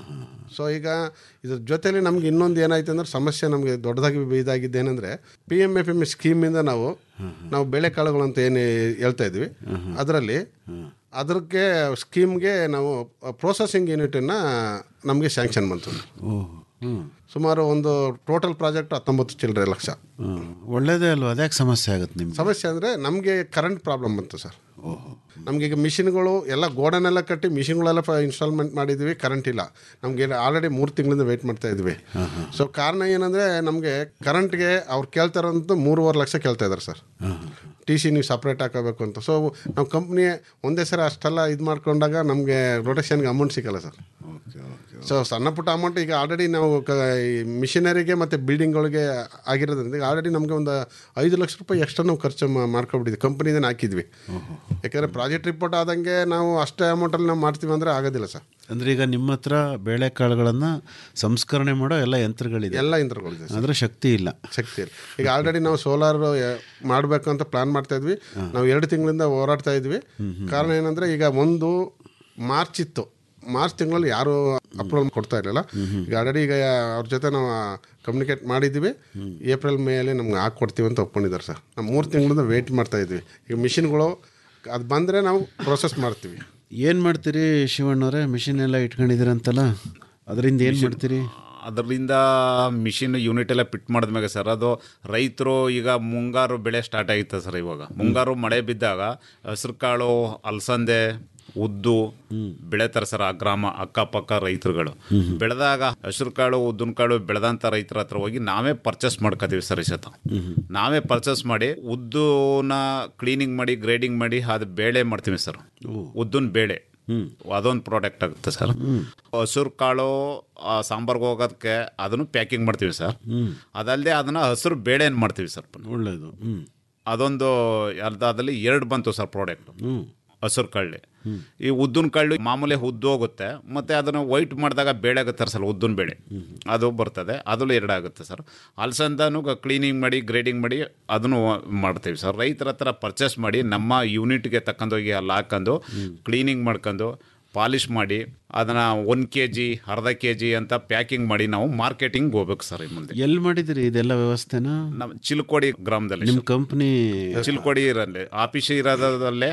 ಸೊ ಈಗ ಇದ್ರ ಜೊತೆಲಿ ನಮ್ಗೆ ಇನ್ನೊಂದು ಏನಾಯ್ತು ಅಂದ್ರೆ ಸಮಸ್ಯೆ ನಮಗೆ ದೊಡ್ಡದಾಗಿ ಇದಾಗಿದ್ದು ಏನಂದರೆ ಪಿ ಎಮ್ ಎಫ್ ಎಮ್ ಸ್ಕೀಮಿಂದ ನಾವು ನಾವು ಬೆಳೆಕಾಳುಗಳು ಅಂತ ಏನು ಹೇಳ್ತಾ ಇದ್ವಿ ಅದರಲ್ಲಿ ಅದಕ್ಕೆ ಸ್ಕೀಮ್ಗೆ ನಾವು ಪ್ರೋಸೆಸಿಂಗ್ ಯೂನಿಟನ್ನು ನಮಗೆ ಸ್ಯಾಂಕ್ಷನ್ ಬಂತು ಸುಮಾರು ಒಂದು ಟೋಟಲ್ ಪ್ರಾಜೆಕ್ಟ್ ಹತ್ತೊಂಬತ್ತು ಚಿಲ್ಲರೆ ಲಕ್ಷ ಒಳ್ಳೇದೇ ಅಲ್ವಾ ಅದ್ಯಾಕೆ ಸಮಸ್ಯೆ ಆಗುತ್ತೆ ನಿಮ್ಗೆ ಸಮಸ್ಯೆ ಅಂದರೆ ನಮಗೆ ಕರೆಂಟ್ ಪ್ರಾಬ್ಲಮ್ ಬಂತು ಸರ್ ನಮಗೆ ಈಗ ಮಿಷಿನ್ಗಳು ಎಲ್ಲ ಗೋಡನೆಲ್ಲ ಕಟ್ಟಿ ಮಿಷಿನ್ಗಳೆಲ್ಲ ಇನ್ಸ್ಟಾಲ್ಮೆಂಟ್ ಮಾಡಿದ್ವಿ ಕರೆಂಟ್ ಇಲ್ಲ ನಮಗೆ ಆಲ್ರೆಡಿ ಮೂರು ತಿಂಗಳಿಂದ ವೆಯ್ಟ್ ಮಾಡ್ತಾ ಇದ್ವಿ ಸೊ ಕಾರಣ ಏನಂದರೆ ನಮಗೆ ಕರೆಂಟ್ಗೆ ಅವ್ರು ಕೇಳ್ತಾರಂತೂ ಮೂರುವರೆ ಲಕ್ಷ ಕೇಳ್ತಾ ಇದ್ದಾರೆ ಸರ್ ಟಿ ಸಿ ನೀವು ಸಪ್ರೇಟ್ ಹಾಕೋಬೇಕು ಅಂತ ಸೊ ನಾವು ಕಂಪ್ನಿ ಒಂದೇ ಸರಿ ಅಷ್ಟೆಲ್ಲ ಇದು ಮಾಡ್ಕೊಂಡಾಗ ನಮಗೆ ರೊಟೇಷನ್ಗೆ ಅಮೌಂಟ್ ಸಿಗಲ್ಲ ಸರ್ ಸೊ ಸಣ್ಣ ಪುಟ್ಟ ಅಮೌಂಟ್ ಈಗ ಆಲ್ರೆಡಿ ನಾವು ಕ ಈ ಮಿಷಿನರಿಗೆ ಮತ್ತು ಬಿಲ್ಡಿಂಗ್ಗಳಿಗೆ ಆಗಿರೋದ್ರಿಂದ ಈಗ ಆಲ್ರೆಡಿ ನಮಗೆ ಒಂದು ಐದು ಲಕ್ಷ ರೂಪಾಯಿ ಎಕ್ಸ್ಟ್ರಾ ನಾವು ಖರ್ಚು ಮಾ- ಮಾಡ್ಕೊಬಿಟ್ಟಿದ್ವಿ ಕಂಪ್ನಿದಿಂದ ಹಾಕಿದ್ವಿ ಯಾಕೆಂದರೆ ಪ್ರಾಜೆಕ್ಟ್ ರಿಪೋರ್ಟ್ ಆದಂಗೆ ನಾವು ಅಷ್ಟೇ ಅಮೌಂಟಲ್ಲಿ ನಾವು ಮಾಡ್ತೀವಿ ಅಂದರೆ ಆಗೋದಿಲ್ಲ ಸರ್ ಅಂದ್ರೆ ಈಗ ನಿಮ್ಮ ಹತ್ರ ಬೇಳೆಕಾಳುಗಳನ್ನ ಸಂಸ್ಕರಣೆ ಮಾಡೋ ಎಲ್ಲ ಯಂತ್ರಗಳಿದೆ ಎಲ್ಲ ಯಂತ್ರಗಳಿದೆ ಸರ್. ಆದ್ರೆ ಶಕ್ತಿ ಇಲ್ಲ ಶಕ್ತಿ ಇಲ್ಲ ಈಗ ಆಲ್ರೆಡಿ ನಾವು ಸೋಲಾರ್ ಮಾಡಬೇಕು ಅಂತ ಪ್ಲಾನ್ ಮಾಡ್ತಾ ಇದ್ವಿ ನಾವು ಎರಡು ತಿಂಗಳಿಂದ ಹೋರಾಡ್ತಾ ಇದ್ವಿ ಕಾರಣ ಏನಂದರೆ ಈಗ ಒಂದು ಮಾರ್ಚ್ ಇತ್ತು ಮಾರ್ಚ್ ತಿಂಗಳಲ್ಲಿ ಯಾರು ಅಪ್ರೂವಲ್ ಕೊಡ್ತಾ ಇರಲಿಲ್ಲ ಈಗ ಆಲ್ರೆಡಿ ಈಗ ಅವ್ರ ಜೊತೆ ನಾವು ಕಮ್ಯುನಿಕೇಟ್ ಮಾಡಿದ್ವಿ ಏಪ್ರಿಲ್ ಮೇಯಲ್ಲಿ ನಮ್ಗೆ ಹಾಕ್ಕೊಡ್ತೀವಿ ಅಂತ ಒಪ್ಕೊಂಡಿದ್ದಾರೆ ಸರ್ ನಾವು ಮೂರು ತಿಂಗಳಿಂದ ವೆಯ್ಟ್ ಮಾಡ್ತಾ ಇದ್ವಿ ಈಗ ಮಿಷಿನ್ಗಳು ಅದು ಬಂದರೆ ನಾವು ಪ್ರೊಸೆಸ್ ಮಾಡ್ತೀವಿ ಏನು ಮಾಡ್ತೀರಿ ಶಿವಣ್ಣವ್ರೆ ಮಿಷಿನ್ ಎಲ್ಲ ಇಟ್ಕೊಂಡಿದ್ದೀರಂತಲ್ಲ ಅದರಿಂದ ಏನು ಮಾಡ್ತೀರಿ ಅದರಿಂದ ಮಿಷಿನ್ ಯೂನಿಟ್ ಎಲ್ಲ ಫಿಟ್ ಮಾಡಿದ್ಮ್ಯಾಗ ಸರ್ ಅದು ರೈತರು ಈಗ ಮುಂಗಾರು ಬೆಳೆ ಸ್ಟಾರ್ಟ್ ಆಗಿತ್ತು ಸರ್ ಇವಾಗ ಮುಂಗಾರು ಮಳೆ ಬಿದ್ದಾಗ ಹೆಸರು ಕಾಳು ಅಲಸಂದೆ ಉದ್ದು ಬೆಳೆತಾರೆ ಸರ್ ಆ ಗ್ರಾಮ ಅಕ್ಕಪಕ್ಕ ರೈತರುಗಳು ಬೆಳೆದಾಗ ಹಸಿರು ಕಾಳು ಉದ್ದಿನ ಕಾಳು ಬೆಳೆದಂಥ ರೈತರ ಹತ್ರ ಹೋಗಿ ನಾವೇ ಪರ್ಚೇಸ್ ಮಾಡ್ಕೋತೀವಿ ಸರ್ ಈ ಸತ ನಾವೇ ಪರ್ಚೇಸ್ ಮಾಡಿ ಉದ್ದುನ ಕ್ಲೀನಿಂಗ್ ಮಾಡಿ ಗ್ರೇಡಿಂಗ್ ಮಾಡಿ ಅದು ಬೇಳೆ ಮಾಡ್ತೀವಿ ಸರ್ ಉದ್ದಿನ ಬೇಳೆ ಅದೊಂದು ಪ್ರಾಡಕ್ಟ್ ಆಗುತ್ತೆ ಸರ್ ಹಸಿರು ಕಾಳು ಆ, ಸಾಂಬಾರ್ಗೆ ಹೋಗೋದಕ್ಕೆ ಅದನ್ನು ಪ್ಯಾಕಿಂಗ್ ಮಾಡ್ತೀವಿ ಸರ್ ಅದಲ್ಲದೆ ಅದನ್ನ ಹಸಿರು ಬೇಳೆ ಏನು ಮಾಡ್ತೀವಿ ಸರ್ ಒಳ್ಳೇದು ಹ್ಞೂ ಅದೊಂದು ಅದಾದಲ್ಲಿ ಎರಡು ಬಂತು ಸರ್ ಪ್ರಾಡಕ್ಟ್ ಹಸಿರು ಕಳ್ಳಿ ಈ ಉದ್ದಿನ ಕಳ್ಳಿ ಮಾಮೂಲಿ ಉದ್ದು ಹೋಗುತ್ತೆ ಮತ್ತೆ ಅದನ್ನು ವೈಟ್ ಮಾಡಿದಾಗ ಬೇಳೆ ಆಗುತ್ತೆ ಸರ್ ಉದ್ದಿನ ಬೇಳೆ ಅದು ಬರ್ತದೆ ಅದರಲ್ಲೂ ಎರಡು ಆಗುತ್ತೆ ಸರ್ ಅಲಸಂದನು ಕ್ಲೀನಿಂಗ್ ಮಾಡಿ ಗ್ರೇಡಿಂಗ್ ಮಾಡಿ ಅದನ್ನು ಮಾಡ್ತೀವಿ ಸರ್ ರೈತರ ಹತ್ರ ಪರ್ಚೇಸ್ ಮಾಡಿ ನಮ್ಮ ಯೂನಿಟ್ಗೆ ತಕ್ಕಂದೋಗಿ ಅಲ್ಲಿ ಹಾಕೊಂಡು ಕ್ಲೀನಿಂಗ್ ಮಾಡ್ಕೊಂಡು ಪಾಲಿಷ್ ಮಾಡಿ ಅದನ್ನು ಒಂದು ಕೆ ಜಿ ಅರ್ಧ ಕೆ ಜಿ ಅಂತ ಪ್ಯಾಕಿಂಗ್ ಮಾಡಿ ನಾವು ಮಾರ್ಕೆಟಿಂಗ್ ಹೋಗ್ಬೇಕು ಸರ್ ಈ ಮುಂದೆ ಎಲ್ಲಿ ಮಾಡಿದಿರಿ ಇದೆಲ್ಲ ವ್ಯವಸ್ಥೆನ ನಮ್ಮ ಚಿಲ್ಕೋಡಿ ಗ್ರಾಮದಲ್ಲಿ ನಿಮ್ಮ ಕಂಪ್ನಿ ಚಿಲ್ಕೋಡಿ ಇರಲ್ಲೇ ಆಫೀಸ್ ಇರೋದಲ್ಲೇ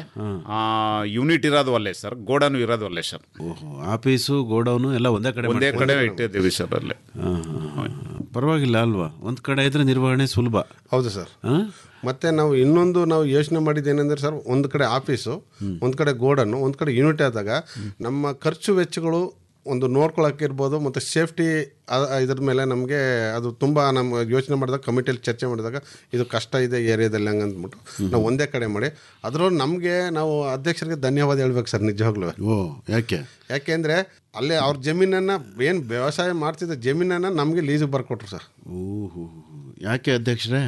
ಯೂನಿಟ್ ಇರೋದು ಅಲ್ಲೇ ಸರ್ ಗೋಡನು ಇರೋದು ಅಲ್ಲೇ ಸರ್ ಓಹೋ ಆಫೀಸು ಗೋಡೌನು ಎಲ್ಲ ಒಂದೇ ಕಡೆ ಒಂದೇ ಕಡೆ ಮಾಡ್ಕೊಂಡಿದ್ದೀರಾ? ಇಟ್ಟಿದ್ದೀವಿ ಸರ್ ಅಲ್ಲೇ ಹಾ, ಹಾ, ಹಾ. ಪರವಾಗಿಲ್ಲ ಅಲ್ವಾ ಒಂದು ಕಡೆ ಇದ್ರೆ ನಿರ್ವಹಣೆ ಸುಲಭ ಹೌದು ಸರ್ ಹಾ? ಮತ್ತೆ ನಾವು ಇನ್ನೊಂದು ನಾವು ಯೋಚನೆ ಮಾಡಿದ್ದು ಏನಂದ್ರೆ ಸರ್ ಒಂದು ಕಡೆ ಆಫೀಸು ಒಂದು ಕಡೆ ಗೋಡನ್ನು ಒಂದು ಕಡೆ ಯೂನಿಟ್ ಆದಾಗ ನಮ್ಮ ಖರ್ಚು ವೆಚ್ಚಗಳು ಒಂದು ನೋಡ್ಕೊಳಕ್ಕಿರ್ಬೋದು ಮತ್ತು ಸೇಫ್ಟಿ ಇದ್ರ ಮೇಲೆ ನಮಗೆ ಅದು ತುಂಬ ನಮ್ಮ ಯೋಚನೆ ಮಾಡಿದಾಗ ಕಮಿಟಿಯಲ್ಲಿ ಚರ್ಚೆ ಮಾಡಿದಾಗ ಇದು ಕಷ್ಟ ಇದೆ ಏರಿಯಾದಲ್ಲಿ ಹಂಗೆ ಅಂದ್ಬಿಟ್ಟು ನಾವು ಒಂದೇ ಕಡೆ ಮಾಡಿ ಅದರಲ್ಲೂ ನಮಗೆ ನಾವು ಅಧ್ಯಕ್ಷರಿಗೆ ಧನ್ಯವಾದ ಹೇಳ್ಬೇಕು ಸರ್ ನಿಜವಾಗ್ಲೂ ಓ ಯಾಕೆ ಯಾಕೆಂದರೆ ಅಲ್ಲೇ ಅವ್ರ ಜಮೀನನ್ನು ಏನು ವ್ಯವಸಾಯ ಮಾಡ್ತಿದ್ದ ಜಮೀನನ್ನು ನಮಗೆ ಲೀಸಿಗೆ ಬರ್ಕೊಟ್ರು ಸರ್ ಓಹೋ ಯಾಕೆ ಅಧ್ಯಕ್ಷರೇ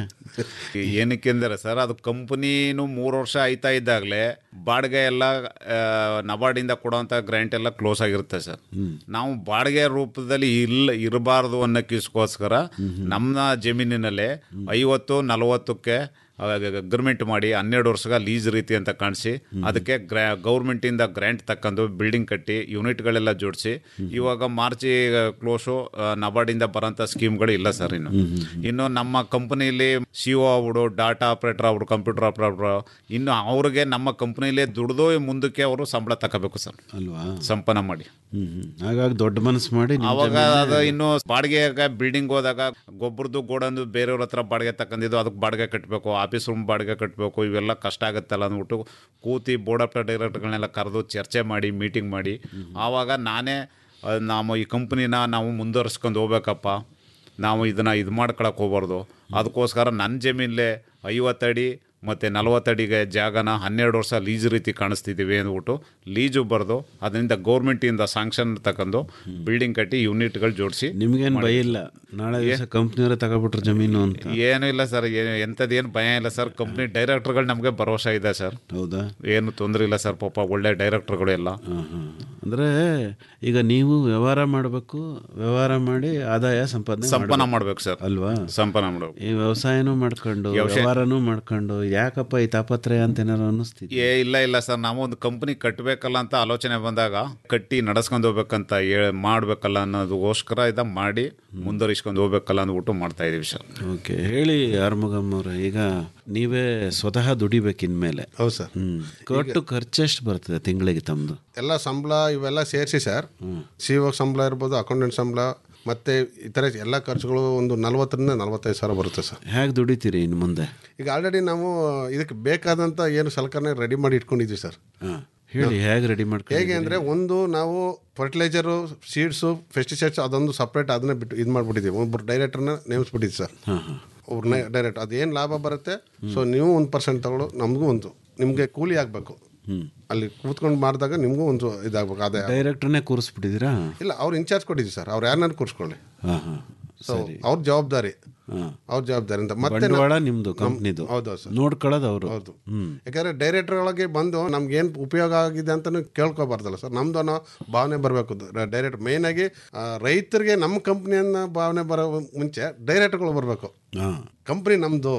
ಏನಕ್ಕೆ ಅಂದರೆ ಸರ್ ಅದು ಕಂಪನಿನೂ ಮೂರು ವರ್ಷ ಆಯ್ತಾ ಇದ್ದಾಗಲೇ ಬಾಡಿಗೆ ಎಲ್ಲ ಆ, ನಬಾರ್ಡಿಂದ ಕೊಡೋವಂಥ ಗ್ರ್ಯಾಂಟ್ ಎಲ್ಲ ಕ್ಲೋಸ್ ಆಗಿರುತ್ತೆ ಸರ್ ನಾವು ಬಾಡಿಗೆ ರೂಪದಲ್ಲಿ ಇಲ್ಲ ಇರಬಾರ್ದು ಅನ್ನೋಕ್ಕೋಸ್ಕರ ನಮ್ಮ ಜಮೀನಿನಲ್ಲೇ ಐವತ್ತು ನಲವತ್ತಕ್ಕೆ ಅಗ್ರಿಮೆಂಟ್ ಮಾಡಿ ಹನ್ನೆರಡು ವರ್ಷಗ ಲೀಸ್ ರೀತಿ ಅಂತ ಕಾಣಿಸಿ ಅದಕ್ಕೆ ಗ್ರಾ ಗೌರ್ಮೆಂಟಿಂದ ಗ್ರ್ಯಾಂಟ್ ತಕ್ಕಂಡು ಬಿಲ್ಡಿಂಗ್ ಕಟ್ಟಿ ಯೂನಿಟ್ಗಳೆಲ್ಲ ಜೋಡಿಸಿ ಇವಾಗ ಮಾರ್ಚಿ ಕ್ಲೋಸು ನಬಾರ್ಡಿಂದ ಬರೋಂಥ ಸ್ಕೀಮ್ಗಳು ಇಲ್ಲ ಸರ್ ಇನ್ನು ಇನ್ನು ನಮ್ಮ ಕಂಪನಿಲಿ ಸಿ ಒ ಆಗ್ಬಿಡು ಡಾಟಾ ಆಪ್ರೇಟರ್ ಆಗ್ಬಿಡು ಕಂಪ್ಯೂಟರ್ ಆಪ್ರೇಟರ್ ಇನ್ನು ಅವ್ರಿಗೆ ನಮ್ಮ ಕಂಪನಿಲೇ ದುಡ್ದು ಮುಂದಕ್ಕೆ ಅವರು ಸಂಬಳ ತಗೋಬೇಕು ಸರ್ ಅಲ್ವಾ ಸಂಪನ್ನ ಮಾಡಿ ಹ್ಮ್ ಹ್ಮ್. ಹಾಗಾಗಿ ದೊಡ್ಡ ಮನಸ್ಸು ಮಾಡಿ ನಿಮ್ ಅವಾಗ ಜಮೀನೇ- ಅದು ಇನ್ನು ಬಾಡಿಗೆ ಬಿಲ್ಡಿಂಗ್ ಹೋದಾಗ ಗೊಬ್ಬರದ್ದು ಗೋಡಂದು ಬೇರೆಯವ್ರ ಹತ್ರ ಬಾಡಿಗೆ ತಕೊಂಡಿದ್ದು ಅದಕ್ಕೆ ಬಾಡಿಗೆ ಕಟ್ಟಬೇಕು ಆಫೀಸ್ ರೂಮ್ ಬಾಡಿಗೆ ಕಟ್ಟಬೇಕು ಇವೆಲ್ಲ ಕಷ್ಟ ಆಗುತ್ತಲ್ಲ ಅಂದ್ಬಿಟ್ಟು ಕೂತಿ ಬೋರ್ಡ್ ಆಫ್ ಡೈರೆಕ್ಟರ್ಗಳನ್ನೆಲ್ಲ ಕರೆದು ಚರ್ಚೆ ಮಾಡಿ ಮೀಟಿಂಗ್ ಮಾಡಿ ಆವಾಗ ನಾನೇ ಅಹ್, ನಾವು ಈ ಕಂಪ್ನಿನ ನಾವು ಮುಂದುವರ್ಸ್ಕೊಂಡು ಹೋಗ್ಬೇಕಪ್ಪ ನಾವು ಇದನ್ನು ಇದು ಮಾಡ್ಕೊಳಕ್ಕೆ ಹೋಗ್ಬಾರ್ದು ಅದಕ್ಕೋಸ್ಕರ ನನ್ನ ಜಮೀನಲ್ಲೇ ಐವತ್ತಡಿ ಮತ್ತು ನಲವತ್ತಡಿಗೆ ಜಾಗನ ಹನ್ನೆರಡು ವರ್ಷ ಲೀಜ್ ರೀತಿ ಕಾಣಿಸ್ತಿದ್ದೀವಿ ಅಂದ್ಬಿಟ್ಟು ಲೀಜು ಬರೆದು ಅದರಿಂದ ಗೌರ್ಮೆಂಟಿಂದ ಸಾಂಕ್ಷನ್ ತಗೊಂಡು ಬಿಲ್ಡಿಂಗ್ ಕಟ್ಟಿ ಯೂನಿಟ್ಗಳು ಜೋಡಿಸಿ ನಿಮ್ಗೇನು ಭಯ ಇಲ್ಲ ನಾಳೆ ದಿವಸ ಕಂಪ್ನಿಯವರೇ ತಗೊಬಿಟ್ರೆ ಜಮೀನು ಅಂತ ಏನೂ ಇಲ್ಲ ಸರ್ ಎಂಥದ್ದು ಏನು ಭಯ ಇಲ್ಲ ಸರ್ ಕಂಪ್ನಿ ಡೈರೆಕ್ಟರ್ಗಳು ನಮಗೆ ಭರವಸೆ ಇದೆ ಸರ್ ಹೌದಾ ಏನು ತೊಂದರೆ ಇಲ್ಲ ಸರ್ ಪಾಪ ಒಳ್ಳೆ ಡೈರೆಕ್ಟರ್ಗಳು ಎಲ್ಲ ಅಂದರೆ ಈಗ ನೀವು ವ್ಯವಹಾರ ಮಾಡಬೇಕು ವ್ಯವಹಾರ ಮಾಡಿ ಆದಾಯ ಸಂಪಾದನೆ ಸಂಪನ್ನ ಮಾಡ್ಬೇಕು ಸರ್ ಅಲ್ವಾ ಸಂಪನ್ನ ಮಾಡ್ಬೇಕು ಈ ವ್ಯವಸಾಯನೂ ಮಾಡ್ಕೊಂಡು ವ್ಯವಸಾಯ- ವ್ಯವಹಾರನೂ ಮಾಡ್ಕೊಂಡು ಯಾಕಪ್ಪ ಈ ತಾಪತ್ರಯ ಅಂತ ಏನಾರು ಅನ್ನಿಸ್ತಿದೆ ಏ ಇಲ್ಲ ಇಲ್ಲ ಸರ್ ನಾವು ಒಂದು ಕಂಪ್ನಿ ಕಟ್ಟಬೇಕಲ್ಲ ಅಂತ ಆಲೋಚನೆ ಬಂದಾಗ ಕಟ್ಟಿ ನಡೆಸ್ಕೊಂಡು ಹೋಗ್ಬೇಕಂತ ಹೇಳ್- ಮಾಡ್ಬೇಕಲ್ಲ ಅನ್ನೋದಕ್ಕೋಸ್ಕರ ಇದ ಮಾಡಿ ಮುಂದುವರಿಸ್ಕೊಂಡು ಹೋಗ್ಬೇಕಲ್ಲ ಅಂದ್ಬಿಟ್ಟು ಮಾಡ್ತಾ ಇದೀವಿ ಸರ್ ಓಕೆ ಹೇಳಿ ಆರ್ಮುಗಮ್ ಅವ್ರೆ ಈಗ ನೀವೇ ಸ್ವತಃ ದುಡಿಬೇಕು ಇನ್ಮೇಲೆ ಹೌದು ಸರ್ ಹ್ಮ್ ಕೊಟ್ಟು ಖರ್ಚೆಷ್ಟು ಬರ್ತದೆ ತಿಂಗಳಿಗೆ ತಮ್ಮದು ಎಲ್ಲ ಸಂಬಳ ಇವೆಲ್ಲ ಸೇರಿಸಿ ಸರ್ ಸಿ ಒ ಸಂಬಳ ಇರ್ಬೋದು ಅಕೌಂಟೆಂಟ್ ಸಂಬಳ ಮತ್ತು ಇತರೆ ಎಲ್ಲ ಖರ್ಚುಗಳು ಒಂದು ನಲ್ವತ್ತರಿಂದ ನಲ್ವತ್ತೈದು ಸಾವಿರ ಬರುತ್ತೆ ಸರ್ ಹೇಗೆ ದುಡಿತೀರಿ ಇನ್ನು ಮುಂದೆ ಈಗ ಆಲ್ರೆಡಿ ನಾವು ಇದಕ್ಕೆ ಬೇಕಾದಂಥ ಏನು ಸಲಕರಣೆ ರೆಡಿ ಮಾಡಿ ಇಟ್ಕೊಂಡಿದ್ದೀವಿ ಸರ್ ಹಾಂ ಹೇಳಿ ಹೇಗೆ ರೆಡಿ ಮಾಡ್ಕೊಂಡು ಹೇಗೆ ಅಂದರೆ ಒಂದು ನಾವು ಫರ್ಟಿಲೈಸರು ಸೀಡ್ಸು ಪೆಸ್ಟಿಸೈಡ್ಸ್ ಅದೊಂದು ಸಪ್ರೇಟ್ ಅದನ್ನೇ ಬಿಟ್ಟು ಇದು ಮಾಡಿಬಿಟ್ಟಿದ್ದೀವಿ ಒಬ್ಬರು ಡೈರೆಕ್ಟರ್ನ ನೇಮಿಸ್ಬಿಟ್ಟಿದ್ದೀವಿ ಸರ್ ಹಾಂ ಹಾಂ ಒಬ್ರನ್ನ ಡೈರೆಕ್ಟ್ ಅದೇನು ಲಾಭ ಬರುತ್ತೆ ಸೊ ನೀವು ಒಂದು ಪರ್ಸೆಂಟ್ ತಗೊಳ್ಳೋ ನಮಗೂ ಒಂದು ನಿಮಗೆ ಕೂಲಿ ಆಗಬೇಕು ಅಲ್ಲಿ ಕೂತ್ಕೊಂಡು ಮಾಡಿದಾಗ ನಿಮಗೂ ಒಂದು ಇದಾಗಬೇಕು ಅದೇ ಡೈರೆಕ್ಟ್ರನ್ನೇ ಕೂರಿಸ್ಬಿಟ್ಟಿದ್ದೀರಾ ಇಲ್ಲ ಅವ್ರು ಇನ್ಚಾರ್ಜ್ ಕೊಟ್ಟಿದ್ದೀವಿ ಸರ್ ಅವ್ರು ಯಾರನ್ನಾರು ಕೂರಿಸ್ಕೊಳ್ಳಿ ಹಾಂ ಹಾಂ ಸೊ ಅವ್ರ ಜವಾಬ್ದಾರಿ ಹಾಂ ಅವ್ರ ಜವಾಬ್ದಾರಿ ಅಂತ ಮತ್ತೆ ಬಂಡವಾಳ ನಾ- ನಿಮ್ಮದು ನಮ್- ಕಂಪ್ನಿದು ಹೌದು ಸರ್ ನೋಡ್ಕೊಳ್ಳೋದು ಅವರು ಹೌದು ಹ್ಮ್ ಯಾಕಂದ್ರೆ ಡೈರೆಕ್ಟರ್ ಒಳಗೆ ಬಂದು ನಮ್ಗೆ ಏನು ಉಪಯೋಗ ಆಗಿದೆ ಅಂತಲೂ ಕೇಳ್ಕೊಬಾರ್ದಲ್ಲ ಸರ್ ನಮ್ದು ಅನ್ನೋ ಭಾವನೆ ಬರಬೇಕು ಡೈರೆಕ್ಟ್ ಮೇನ್ ಆಗಿ ಆ, ರೈತರಿಗೆ ನಮ್ಮ ಕಂಪ್ನಿಯನ್ನ ಭಾವನೆ ಬರೋ ಮುಂಚೆ ಡೈರೆಕ್ಟರ್ಗಳು ಬರಬೇಕು ಹಾಂ ಕಂಪ್ನಿ ನಮ್ಮದು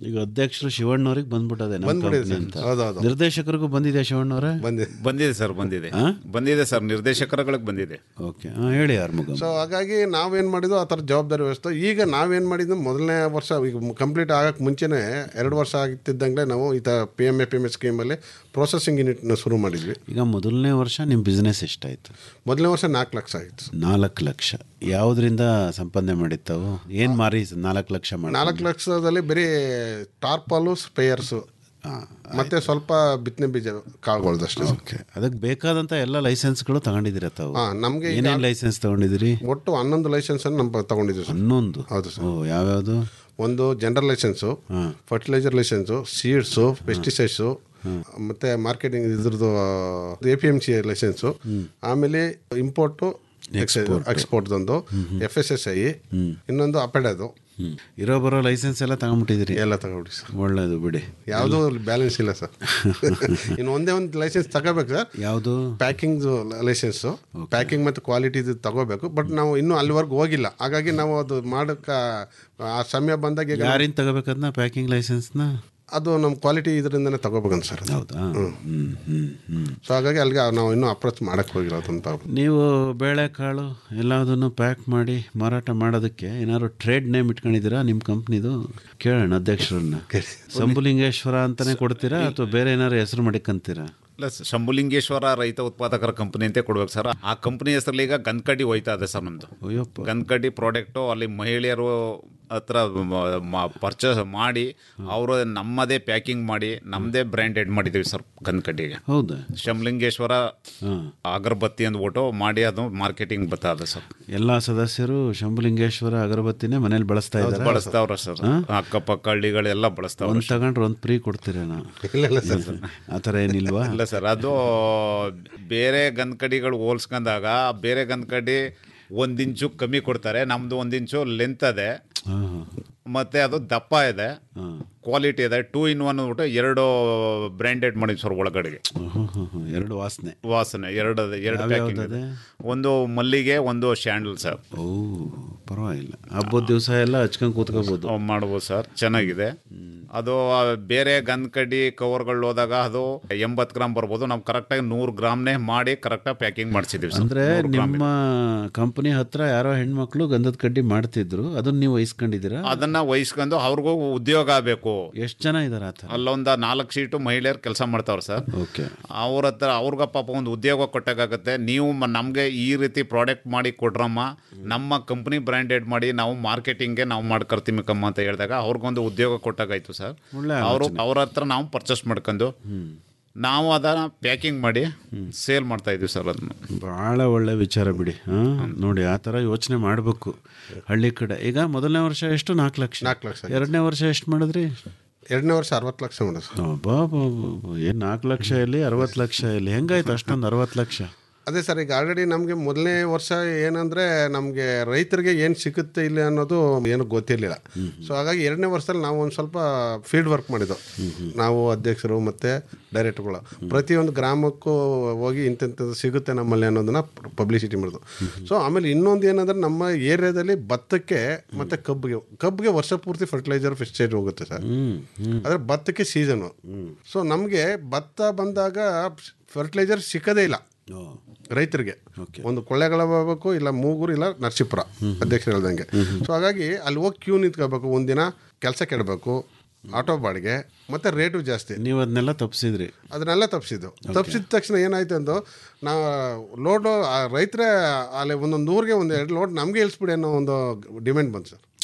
ಈಗ ಅಧ್ಯಕ್ಷರು ಶಿವಣ್ಣವ್ರಿಗೆ ಬಂದ್ಬಿಟ್ಟದೆ ನಮ್ಮ ಬಂದ್ಬಿಟ್ಟಿದೆ company ಸರ್. ಅಂತ ಹೌದೌದು. ನಿರ್ದೇಶಕರಿಗೂ ಬಂದಿದೆ ಶಿವಣ್ಣವ್ರೆ ಬಂದಿದೆ ಬಂದಿದೆ ಸರ್ ಬಂದಿದೆ ಬಂದಿದೆ ಸರ್ ನಿರ್ದೇಶಕರುಗಳಿಗೆ ಬಂದಿದೆ ಓಕೆ ಹೇಳಿ ಆರ್ಮುಗಂ ಸೊ ಹಾಗಾಗಿ ನಾವೇನು ಮಾಡಿದ್ವು ಆ ಥರ ಜವಾಬ್ದಾರಿ ವ್ಯವಸ್ಥೆ ಈಗ ನಾವೇನು ಮಾಡಿದ್ವು ಮೊದಲನೇ ವರ್ಷ ಈಗ ಕಂಪ್ಲೀಟ್ ಆಗಕ್ಕೆ ಮುಂಚೆನೇ ಎರಡು ವರ್ಷ ಆಗ್ತಿದ್ದಂಗೆ ನಾವು ಈ ಥರ P M A P M A ಸ್ಕೀಮಲ್ಲಿ ಪ್ರೊಸೆಸಿಂಗ್ ಯೂನಿಟ್ನ ಶುರು ಮಾಡಿದ್ವಿ ಈಗ ಮೊದಲನೇ ವರ್ಷ ನಿಮ್ಮ ಬಿಸ್ನೆಸ್ ಎಷ್ಟಾಯ್ತು ಮೊದಲನೇ ವರ್ಷ ನಾಲ್ಕು ಲಕ್ಷ ಆಗಿತ್ತು ನಾಲ್ಕು ಲಕ್ಷ ಯಾವುದರಿಂದ ಸಂಪಾದನೆ ಮಾಡಿತ್ತಾವು ಏನು ಮಾರಿ ನಾಲ್ಕು ಲಕ್ಷ ಮಾಡಿ ನಾಲ್ಕು ಲಕ್ಷದಲ್ಲಿ ಬರೀ ಟಾರ್ಪಾಲು ಸ್ಪೇಯರ್ಸು ಮತ್ತೆ ಸ್ವಲ್ಪ ಬಿತ್ತನೆ ಬೀಜ ಕಾಳುಗಳದಷ್ಟೇ ಓಕೆ ಅದಕ್ಕೆ ಬೇಕಾದಂಥ ಎಲ್ಲ ಲೈಸೆನ್ಸ್ಗಳು ತಗೊಂಡಿದ್ದೀರ ತಾವು ಹಾಂ ನಮಗೆ ಏನೇನು ಲೈಸೆನ್ಸ್ ತಗೊಂಡಿದ್ದೀರಿ ಒಟ್ಟು ಹನ್ನೊಂದು ಲೈಸೆನ್ಸ್ ಅನ್ನು ನಮ್ಮ ತಗೊಂಡಿದ್ದೀವಿ ಸರ್ ಹನ್ನೊಂದು ಹೌದು ಸರ್ ಓ ಯಾವ್ಯಾವುದು ಒಂದು general licence fertiliser licence seeds pesticides ಮತ್ತೆ ಮಾರ್ಕೆಟಿಂಗ್ ಇದ್ರದ್ದು A P M C licence ಆಮೇಲೆ ಇಂಪೋರ್ಟು ಎಕ್ಸ್ಪೋರ್ಟ್ದೊಂದು ಎಫ್ ಎಸ್ ಎಸ್ ಐ ಇನ್ನೊಂದು ಅಪೆಡದು ಇರೋ ಬರೋ ಲೈಸೆನ್ಸ್ ಎಲ್ಲ ತಗೊಂಬಿಟ್ಟಿದ್ದೀರಿ ಎಲ್ಲ ತಗೊಂಡ್ಬಿಡಿ ಸರ್ ಒಳ್ಳೇದು ಬಿಡಿ ಯಾವುದೂ ಬ್ಯಾಲೆನ್ಸ್ ಇಲ್ಲ ಸರ್ ಇನ್ನು ಒಂದೇ ಒಂದು ಲೈಸೆನ್ಸ್ ತಗೋಬೇಕು ಸರ್ ಯಾವುದು ಪ್ಯಾಕಿಂಗ್ ಲೈಸೆನ್ಸು ಪ್ಯಾಕಿಂಗ್ ಮತ್ತು ಕ್ವಾಲಿಟಿ ತಗೋಬೇಕು ಬಟ್ ನಾವು ಇನ್ನೂ ಅಲ್ಲಿವರೆಗೂ ಹೋಗಿಲ್ಲ ಹಾಗಾಗಿ ನಾವು ಅದು ಮಾಡೋಕ್ಕೆ ಆ ಸಮಯ ಬಂದಾಗ ಈಗ ಯಾರಿಂದ ತಗೋಬೇಕದನ್ನ ಪ್ಯಾಕಿಂಗ್ ಲೈಸೆನ್ಸ್ನ ಅದು ನಮ್ಮ ಕ್ವಾಲಿಟಿ ಇದರಿಂದನೇ ತಗೋಬೇಕಂತ ಸರ್ ಅದು. ಹೌದಾ ಹ್ಮ್. ಹ್ಮ್ ಹ್ಮ್ ಹ್ಮ್ ಸೊ ಹಾಗಾಗಿ ಅಲ್ಲಿಗೆ ನಾವು ಇನ್ನೂ ಅಪ್ರೋಚ್ ಮಾಡಕ್ಕೆ ಹೋಗಿರೋದಂತ ನೀವು ಬೇಳೆಕಾಳು ಎಲ್ಲದನ್ನು ಪ್ಯಾಕ್ ಮಾಡಿ ಮಾರಾಟ ಮಾಡೋದಕ್ಕೆ ಏನಾದ್ರು ಟ್ರೇಡ್ ನೇಮ್ ಇಟ್ಕೊಂಡಿದ್ದೀರಾ ನಿಮ್ಮ ಕಂಪ್ನಿದು ಕೇಳೋಣ ಅಧ್ಯಕ್ಷರನ್ನ ಸಂಬುಲಿಂಗೇಶ್ವರ ಅಂತಾನೆ ಕೊಡ್ತೀರಾ ಅಥವಾ ಬೇರೆ ಏನಾದ್ರು ಹೆಸರು ಮಾಡಿಕಂತೀರಾ ಇಲ್ಲ ಸರ್, ಶಂಭುಲಿಂಗೇಶ್ವರ ರೈತ ಉತ್ಪಾದಕರ ಕಂಪನಿ ಅಂತ ಕೊಡ್ಬೇಕು ಸರ್ ಆ ಕಂಪನಿ ಹೆಸರಲ್ಲಿ ಈಗ ಗನ್ಕಡ್ಡಿ ಹೋಯ್ತಾ ಇದೆ ಸರ್ ನಮ್ಮದು ಅಯ್ಯಪ್ಪ ಗನ್ಕಡ್ಡಿ ಪ್ರಾಡಕ್ಟು ಅಲ್ಲಿ ಮಹಿಳೆಯರು ಹತ್ರ ಪರ್ಚೇಸ್ ಮಾಡಿ ಅವರು ನಮ್ಮದೇ ಪ್ಯಾಕಿಂಗ್ ಮಾಡಿ ನಮ್ಮದೇ ಬ್ರ್ಯಾಂಡೆಡ್ ಮಾಡಿದ್ದೀವಿ ಸರ್ ಗನ್ಕಡ್ಡಿಗೆ ಹೌದಾ ಶಂಭುಲಿಂಗೇಶ್ವರ ಹಾಂ ಅಗರಬತ್ತಿ ಅಂದ್ಬಿಟ್ಟು ಮಾಡಿ ಅದು ಮಾರ್ಕೆಟಿಂಗ್ ಬರ್ತಾ ಇದೆ ಸರ್ ಎಲ್ಲ ಸದಸ್ಯರು ಶಂಭುಲಿಂಗೇಶ್ವರ ಅಗರಬತ್ತಿನೇ ಮನೇಲಿ ಬಳಸ್ತಾ ಇದ್ದಾರೆ ಬಳಸ್ತಾವ್ರ ಸರ್ ಅಕ್ಕಪಕ್ಕ ಹಳ್ಳಿಗಳೆಲ್ಲ ಬಳಸ್ತಾವ್ರ ಒಂದು ತಗೊಂಡ್ರೆ ಒಂದು ಫ್ರೀ ಕೊಡ್ತೀರೇನೋ ಇಲ್ಲ ಇಲ್ಲ ಸರ್ ಆ ಥರ ಏನಿಲ್ವಾ ಇಲ್ಲ ಸರ್ ಅದು ಬೇರೆ ಗನ್ಕಡಿಗಳು ಹೋಲ್ಸ್ಕೊಂಡಾಗ ಬೇರೆ ಗನ್ಕಡಿ ಒಂದು ಇಂಚು ಕಮ್ಮಿ ಕೊಡ್ತಾರೆ ನಮ್ಮದು ಒಂದು ಇಂಚು ಲೆಂತ್ ಅದೆ ಹಾಂ ಹಾಂ ಮತ್ತೆ ಅದು ದಪ್ಪ ಇದೆ ಕ್ವಾಲಿಟಿ ಇದೆ ಟೂ ಇನ್ ಒನ್ ಅಂದ್ಬಿಟ್ಟು ಎರಡು ಬ್ರ್ಯಾಂಡೆಡ್ ಮಾಡಿ ಸರ್ ಒಳಗಡೆಗೆ ಎರಡು ವಾಸನೆ ವಾಸನೆ ಎರಡು ಎರಡು ಪ್ಯಾಕಿಂಗ್ ಯಾವ್ಯಾವ್ದು ಇದೆ ಒಂದು ಮಲ್ಲಿಗೆ ಒಂದು ಶಾಂಡಲ್ ಸರ್ ಓ ಪರವಾಗಿಲ್ಲ ಹಬ್ಬದ ದಿವಸ ಎಲ್ಲ ಹಚ್ಕೊಂಡು ಕೂತ್ಕೋಬೋದು ಅವ್ ಮಾಡ್ಬೋದು ಸರ್ ಚೆನ್ನಾಗಿದೆ ಅದು ಆ ಬೇರೆ ಗನ್ ಕಡ್ಡಿ ಕವರ್ಗಳು ಹೋದಾಗ ಅದು ಎಂಬತ್ತು ಗ್ರಾಮ್ ಬರ್ಬೋದು ನಾವು ಕರೆಕ್ಟಾಗಿ ನೂರು ಗ್ರಾಮ್ನೇ ಮಾಡಿ ಕರೆಕ್ಟಾಗಿ ಪ್ಯಾಕಿಂಗ್ ಮಾಡಿಸಿದ್ದೀವಿ ಸರ್ ಅಂದ್ರೆ ನೂರು ಗ್ರಾಮ್ ನಿಮ್ಮ ಕಂಪನಿ ಹತ್ರ ಯಾರೋ ಹೆಣ್ಮಕ್ಳು ಗಂಧದ ಕಡ್ಡಿ ಮಾಡ್ತಿದ್ರು ಅದನ್ನ ನೀವು ವಹಿಸ್ಕೊಂಡಿದ್ದೀರಾ ಅದನ್ನ ವಹಿಸ್ಕೊಂಡು ಅವ್ರಿಗೂ ಉದ್ಯೋಗ ಆಗಬೇಕು ಎಷ್ಟು ಜನ ಇದಾರೆ ಆ ಥರ ಅಲ್ಲೊಂದು ನಾಲ್ಕು ಸೀಟು ಮಹಿಳೆಯರು ಕೆಲಸ ಮಾಡ್ತಾವ್ರೆ ಸರ್ ಓಕೆ ಅವ್ರ ಹತ್ರ ಅವ್ರಿಗೆ ಪಾಪ ಒಂದು ಉದ್ಯೋಗ ಕೊಟ್ಟಾಗತ್ತೆ ನೀವು ನಮಗೆ ಈ ರೀತಿ ಪ್ರಾಡಕ್ಟ್ ಮಾಡಿ ಕೊಡ್ರಮ್ಮ ನಮ್ಮ ಕಂಪ್ನಿ ಬ್ರ್ಯಾಂಡೆಡ್ ಮಾಡಿ ನಾವು ಮಾರ್ಕೆಟಿಂಗ್ಗೆ ನಾವು ಮಾಡ್ಕೊಳ್ತೀವಿ ಕಮ್ಮ ಅಂತ ಹೇಳಿದಾಗ ಅವ್ರಿಗೊಂದು ಉದ್ಯೋಗ ಕೊಟ್ಟಾಗಾಯ್ತು ಸರ್ ಒಳ್ಳೆ ಅವರು ಅವ್ರ ಹತ್ರ ನಾವು ಪರ್ಚೇಸ್ ಮಾಡ್ಕೊಂಡು ನಾವು ಅದನ್ನ ಪ್ಯಾಕಿಂಗ್ ಮಾಡಿ ಸೇಲ್ ಮಾಡ್ತಾ ಇದೀವಿ ಸರ್ ಅದನ್ನ ಭಾಳ ಒಳ್ಳೆ ವಿಚಾರ ಬಿಡಿ ಹಾಂ ನೋಡಿ ಆ ಥರ ಯೋಚನೆ ಮಾಡಬೇಕು ಹಳ್ಳಿ ಕಡೆ ಈಗ ಮೊದಲನೇ ವರ್ಷ ಎಷ್ಟು ನಾಲ್ಕು ಲಕ್ಷ ನಾಲ್ಕು ಲಕ್ಷ ಎರಡನೇ ವರ್ಷ ಎಷ್ಟು ಮಾಡಿದ್ರಿ ಎರಡನೇ ವರ್ಷ ಅರವತ್ತು ಲಕ್ಷ ಮಾಡೋದು ಸರ್ ಬಾ ಏನು ನಾಲ್ಕು ಲಕ್ಷ ಇಲ್ಲಿ ಅರವತ್ತು ಲಕ್ಷ ಇಲ್ಲಿ ಹೆಂಗಾಯ್ತು ಅಷ್ಟೊಂದು ಅರವತ್ತು ಲಕ್ಷ ಅದೇ ಸರ್ ಈಗ ಆಲ್ರೆಡಿ ನಮಗೆ ಮೊದಲನೇ ವರ್ಷ ಏನಂದರೆ ನಮಗೆ ರೈತರಿಗೆ ಏನು ಸಿಗುತ್ತೆ ಇಲ್ಲ ಅನ್ನೋದು ಏನು ಗೊತ್ತಿರಲಿಲ್ಲ ಸೊ ಹಾಗಾಗಿ ಎರಡನೇ ವರ್ಷದಲ್ಲಿ ನಾವು ಒಂದು ಸ್ವಲ್ಪ ಫೀಲ್ಡ್ ವರ್ಕ್ ಮಾಡಿದ್ದು ನಾವು ಅಧ್ಯಕ್ಷರು ಮತ್ತು ಡೈರೆಕ್ಟ್ರುಗಳು ಪ್ರತಿಯೊಂದು ಗ್ರಾಮಕ್ಕೂ ಹೋಗಿ ಇಂಥದ್ದು ಸಿಗುತ್ತೆ ನಮ್ಮಲ್ಲಿ ಅನ್ನೋದನ್ನ ಪಬ್ಲಿಸಿಟಿ ಮಾಡೋದು ಸೊ ಆಮೇಲೆ ಇನ್ನೊಂದು ಏನಂದ್ರೆ ನಮ್ಮ ಏರಿಯಾದಲ್ಲಿ ಭತ್ತಕ್ಕೆ ಮತ್ತು ಕಬ್ಬಿಗೆ ಕಬ್ಬಿಗೆ ವರ್ಷ ಪೂರ್ತಿ ಫರ್ಟಿಲೈಸರ್ ಫೆಸ್ಟೈಡ್ ಹೋಗುತ್ತೆ ಸರ್ ಆದರೆ ಭತ್ತಕ್ಕೆ ಸೀಸನು ಸೊ ನಮಗೆ ಭತ್ತ ಬಂದಾಗ ಫರ್ಟಿಲೈಸರ್ ಸಿಕ್ಕದೇ ಇಲ್ಲ ರೈತರಿಗೆ ಒಂದು ಕೊಳ್ಳೆಗಳ ಹೋಗ್ಬೇಕು ಇಲ್ಲ ಮೂಗೂರು ಇಲ್ಲ ನರಸೀಪುರ ಅಧ್ಯಕ್ಷರು ಹೇಳ್ದಂಗೆ ಸೊ ಹಾಗಾಗಿ ಅಲ್ಲಿ ಹೋಗಿ ಕ್ಯೂ ನಿಂತ್ಕೋಬೇಕು ಒಂದಿನ ಕೆಲಸ ಕೆಡಬೇಕು ಆಟೋ ಬಾಡಿಗೆ ಮತ್ತೆ ರೇಟು ಜಾಸ್ತಿ ನೀವು ಅದನ್ನೆಲ್ಲ ತಪ್ಪಿಸಿದ್ರಿ ಅದನ್ನೆಲ್ಲ ತಪ್ಪಿಸಿದ್ದು ತಪ್ಪಿಸಿದ ತಕ್ಷಣ ಏನಾಯ್ತು ಅಂದು ನಾವು ಲೋಡು ರೈತರೇ ಅಲ್ಲಿ ಒಂದೊಂದು ಊರಿಗೆ ಒಂದು ಎರಡು ಲೋಡ್ ನಮಗೆ ಇಳಿಸ್ಬಿಡಿ ಅನ್ನೋ ಒಂದು ಡಿಮ್ಯಾಂಡ್ ಬಂತು ಸರ್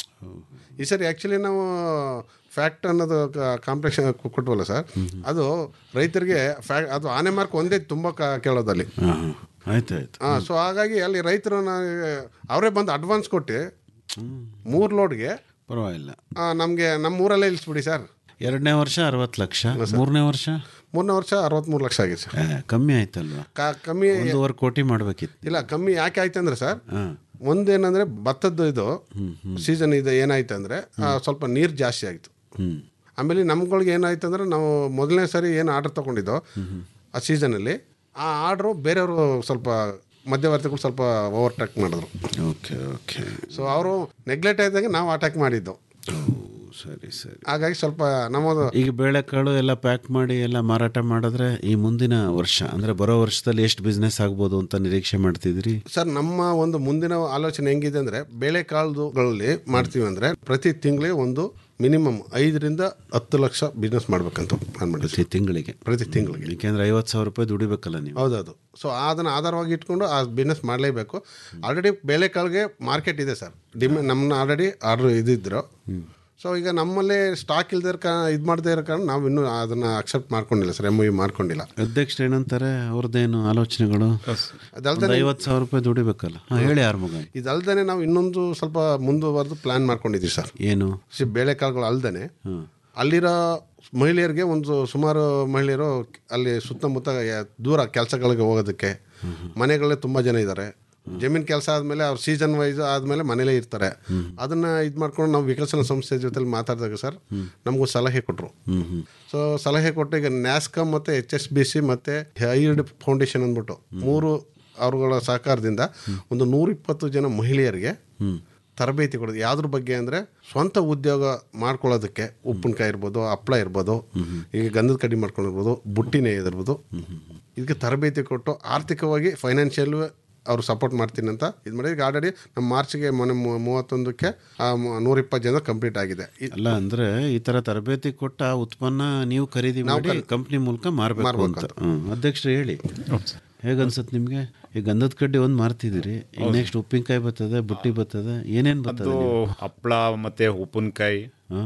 ಈ ಸರಿ ಆ್ಯಕ್ಚುಲಿ ನಾವು ಫ್ಯಾಕ್ಟ್ ಅನ್ನೋದು ಕಾಂಪ್ಲೆಕ್ಷನ್ ಕೊಟ್ವಲ್ಲ ಸರ್ ಅದು ರೈತರಿಗೆ ಫ್ಯಾ ಅದು ಆನೆ ಮಾರ್ಕ್ ಒಂದೇ ತುಂಬ ಕ ಕೇಳೋದಲ್ಲಿ ಹಾಂ ಆಯ್ತು ಆಯ್ತು ಹಾಂ ಸೊ ಹಾಗಾಗಿ ಅಲ್ಲಿ ರೈತರು ಅವರೇ ಬಂದು ಅಡ್ವಾನ್ಸ್ ಕೊಟ್ಟು ಮೂರು ಲೋಡ್ಗೆ ಪರವಾಗಿಲ್ಲ ನಮಗೆ ನಮ್ಮ ಊರಲ್ಲೇ ಇಳಿಸ್ಬಿಡಿ ಸರ್ ಎರಡನೇ ವರ್ಷ ಅರವತ್ತು ಲಕ್ಷ ಮೂರನೇ ವರ್ಷ ಮೂರನೇ ವರ್ಷ ಅರವತ್ತ್ಮೂರು ಲಕ್ಷ ಆಗಿದೆ ಸರ್ ಏ, ಕಮ್ಮಿ ಆಯ್ತಲ್ವಾ ಕ- ಕಮ್ಮಿ ಒಂದೂವರೆ ಕೋಟಿ ಮಾಡಬೇಕಿತ್ತು ಇಲ್ಲ ಕಮ್ಮಿ ಯಾಕೆ ಆಯ್ತು ಅಂದ್ರೆ ಸರ್ ಹಾಂ ಒಂದೇನಂದ್ರೆ ಭತ್ತದ್ದು ಇದು ಸೀಸನ್ ಇದು ಏನಾಯ್ತು ಅಂದರೆ ಸ್ವಲ್ಪ ನೀರು ಜಾಸ್ತಿ ಆಯಿತು ಹ್ಞೂ ಆಮೇಲೆ ನಮ್ಗಳಿಗೆ ಏನಾಯ್ತು ಅಂದ್ರೆ ನಾವು ಮೊದಲನೇ ಸರಿ ಏನು ಆರ್ಡರ್ ತೊಗೊಂಡಿದ್ದೋ ಆ ಸೀಸನಲ್ಲಿ ಆ ಆರ್ಡ್ರು ಬೇರೆಯವರು ಸ್ವಲ್ಪ ಮಧ್ಯವರ್ತಿಗಳು ಸ್ವಲ್ಪ ಓವರ್ಟೇಕ್ ಮಾಡಿದ್ರು ಓಕೆ ಓಕೆ ಸೊ ಅವರು ನೆಗ್ಲೆಕ್ಟ್ ಆಯ್ದಾಗ ನಾವು ಅಟ್ಯಾಕ್ ಮಾಡಿದ್ದು ಸರಿ ಸರಿ ಹಾಗಾಗಿ ಸ್ವಲ್ಪ ನಮ್ಮದು ಈಗ ಬೇಳೆಕಾಳು ಎಲ್ಲ ಪ್ಯಾಕ್ ಮಾಡಿ ಎಲ್ಲ ಮಾರಾಟ ಮಾಡಿದ್ರೆ ಈ ಮುಂದಿನ ವರ್ಷ ಅಂದ್ರೆ ಬರೋ ವರ್ಷದಲ್ಲಿ ಎಷ್ಟು ಬಿಸ್ನೆಸ್ ಆಗ್ಬೋದು ಅಂತ ನಿರೀಕ್ಷೆ ಮಾಡ್ತಿದ್ರಿ ಸರ್ ನಮ್ಮ ಒಂದು ಮುಂದಿನ ಆಲೋಚನೆ ಹೆಂಗಿದೆ ಅಂದ್ರೆ ಬೇಳೆಕಾಳುಗಳಲ್ಲಿ ಮಾಡ್ತೀವಿ ಅಂದ್ರೆ ಪ್ರತಿ ತಿಂಗಳಿಗೆ ಒಂದು ಮಿನಿಮಮ್ ಐದರಿಂದ ಹತ್ತು ಲಕ್ಷ ಬಿಸ್ನೆಸ್ ಮಾಡ್ಬೇಕಂತ ಪ್ಲಾನ್ ಮಾಡಿ ಪ್ರತಿ ತಿಂಗಳಿಗೆ ಪ್ರತಿ ತಿಂಗಳಿಗೆ ಯಾಕೆಂದ್ರೆ ಐವತ್ತು ಸಾವಿರ ರೂಪಾಯಿ ದುಡಿಬೇಕಲ್ಲ ನೀವು ಹೌದೌದು ಸೊ ಅದನ್ನು ಆಧಾರವಾಗಿ ಇಟ್ಕೊಂಡು ಆ ಬಿಸ್ನೆಸ್ ಮಾಡಲೇಬೇಕು ಆಲ್ರೆಡಿ ಬೇಳೆಕಾಳಿಗೆ ಮಾರ್ಕೆಟ್ ಇದೆ ಸರ್ ಡಿಮ್ಯಾ ನಮ್ಮನ್ನ ಆಲ್ರೆಡಿ ಆರ್ಡರ್ ಇದ್ದಿದ್ರು ಸೊ ಈಗ ನಮ್ಮಲ್ಲೇ ಸ್ಟಾಕ್ ಇಲ್ದೇ ಇರೋ ಕಾರಣ ಇದು ಮಾಡದೇ ಇರೋ ಕಾರಣ ನಾವು ಇನ್ನೂ ಅದನ್ನು ಅಕ್ಸೆಪ್ಟ್ ಮಾಡ್ಕೊಂಡಿಲ್ಲ ಸರ್ ಎಮ್ ಯು ಮಾಡ್ಕೊಂಡಿಲ್ಲ ಅಧ್ಯಕ್ಷರು ಏನಂತಾರೆ ಅವ್ರದ್ದೇನು ಆಲೋಚನೆಗಳು ಅದಲ್ದೇ ಐವತ್ತು ಸಾವಿರ ರೂಪಾಯಿ ದುಡಿಬೇಕಲ್ಲ ಹಾ, ಹೇಳಿ ಆರ್ಮಗ ಇದಲ್ದೇ ನಾವು ಇನ್ನೊಂದು ಸ್ವಲ್ಪ ಮುಂದುವರೆದು ಪ್ಲಾನ್ ಮಾಡ್ಕೊಂಡಿದ್ದೀವಿ ಸರ್ ಏನು ಸಿ ಬೇಳೆಕಾಳುಗಳು ಅಲ್ದೇ ಅಲ್ಲಿರೋ ಮಹಿಳೆಯರಿಗೆ ಒಂದು ಸುಮಾರು ಮಹಿಳೆಯರು ಅಲ್ಲಿ ಸುತ್ತಮುತ್ತ ಯ- ದೂರ ಕೆಲಸಗಳಿಗೆ ಹೋಗೋದಕ್ಕೆ ಮನೆಗಳೇ ತುಂಬ ಜನ ಇದ್ದಾರೆ ಜಮೀನ್ ಕೆಲಸ ಆದಮೇಲೆ ಅವ್ರು ಸೀಸನ್ ವೈಸ್ ಆದಮೇಲೆ ಮನೇಲೇ ಇರ್ತಾರೆ ಅದನ್ನ ಇದು ಮಾಡ್ಕೊಂಡು ನಾವು ವಿಕಸನ ಸಂಸ್ಥೆ ಜೊತೆಲಿ ಮಾತಾಡಿದಾಗ ಸರ್ ನಮಗೂ ಸಲಹೆ ಕೊಟ್ಟರು ಸೊ ಸಲಹೆ ಕೊಟ್ಟು ಈಗ ನ್ಯಾಸ್ಕಮ್ ಮತ್ತು ಎಚ್ ಎಸ್ ಬಿ ಸಿ ಮತ್ತು ಹೈರ್ಡ್ ಫೌಂಡೇಶನ್ ಅಂದ್ಬಿಟ್ಟು ಮೂರು ಅವರುಗಳ ಸಹಕಾರದಿಂದ ಒಂದು ನೂರಿಪ್ಪತ್ತು ಜನ ಮಹಿಳೆಯರಿಗೆ ತರಬೇತಿ ಕೊಡೋದು ಯಾವ್ದ್ರ ಬಗ್ಗೆ ಅಂದರೆ ಸ್ವಂತ ಉದ್ಯೋಗ ಮಾಡ್ಕೊಳ್ಳೋದಕ್ಕೆ ಉಪ್ಪಿನಕಾಯಿ ಇರ್ಬೋದು ಹಪ್ಪಳ ಇರ್ಬೋದು ಈಗ ಗಂಧದ ಕಡ್ಡಿ ಮಾಡ್ಕೊಂಡಿರ್ಬೋದು ಬುಟ್ಟಿ ನೇಯ್ದಿರ್ಬೋದು ಇದಕ್ಕೆ ತರಬೇತಿ ಕೊಟ್ಟು ಆರ್ಥಿಕವಾಗಿ ಫೈನಾನ್ಷಿಯಲ್ ಅವರು ಸಪೋರ್ಟ್ ಮಾಡ್ತೀನಿ ಅಂತ ಇದು ಮಾಡಿ ಈಗ ಆಲ್ರೆಡಿ ನಮ್ಮ ಮಾರ್ಚ್ಗೆ ಮೊನ್ನೆ ಮೂ- ಮೂವತ್ತೊಂದಕ್ಕೆ ಆ ಮ- ನೂರಿಪ್ಪತ್ತು ಜನ ಕಂಪ್ಲೀಟ್ ಆಗಿದೆ ಇ- ಅಲ್ಲ ಅಂದ್ರೆ ಈ ತರ ತರಬೇತಿ ಕೊಟ್ಟ ಆ ಉತ್ಪನ್ನ ನೀವು ಖರೀದಿ ನಾವು ಮಾಡಿ ಖರೀದಿ- ಕಂಪ್ನಿ ಮೂಲಕ ಮಾರಬೇಕು ಮಾರ್ಬೇಕು ಅಂತ ಹ್ಮ್. ಅಧ್ಯಕ್ಷರು ಹೇಳಿ ಹೇಗನ್ಸತ್ ನಿಮ್ಗೆ ಈಗ ಗಂಧದ ಕಡ್ಡಿ ಒಂದು ಮಾರ್ತಿದ್ದೀರಿ ಈಗ ನೆಕ್ಸ್ಟ್ ಉಪ್ಪಿನಕಾಯಿ ಬರ್ತದೆ ಬುಟ್ಟಿ ಬರ್ತದೆ ಏನೇನ್ ಬರ್ತದೆ ಅದು ಹಪ್ಪಳ ಮತ್ತೆ ಉಪ್ಪಿನಕಾಯಿ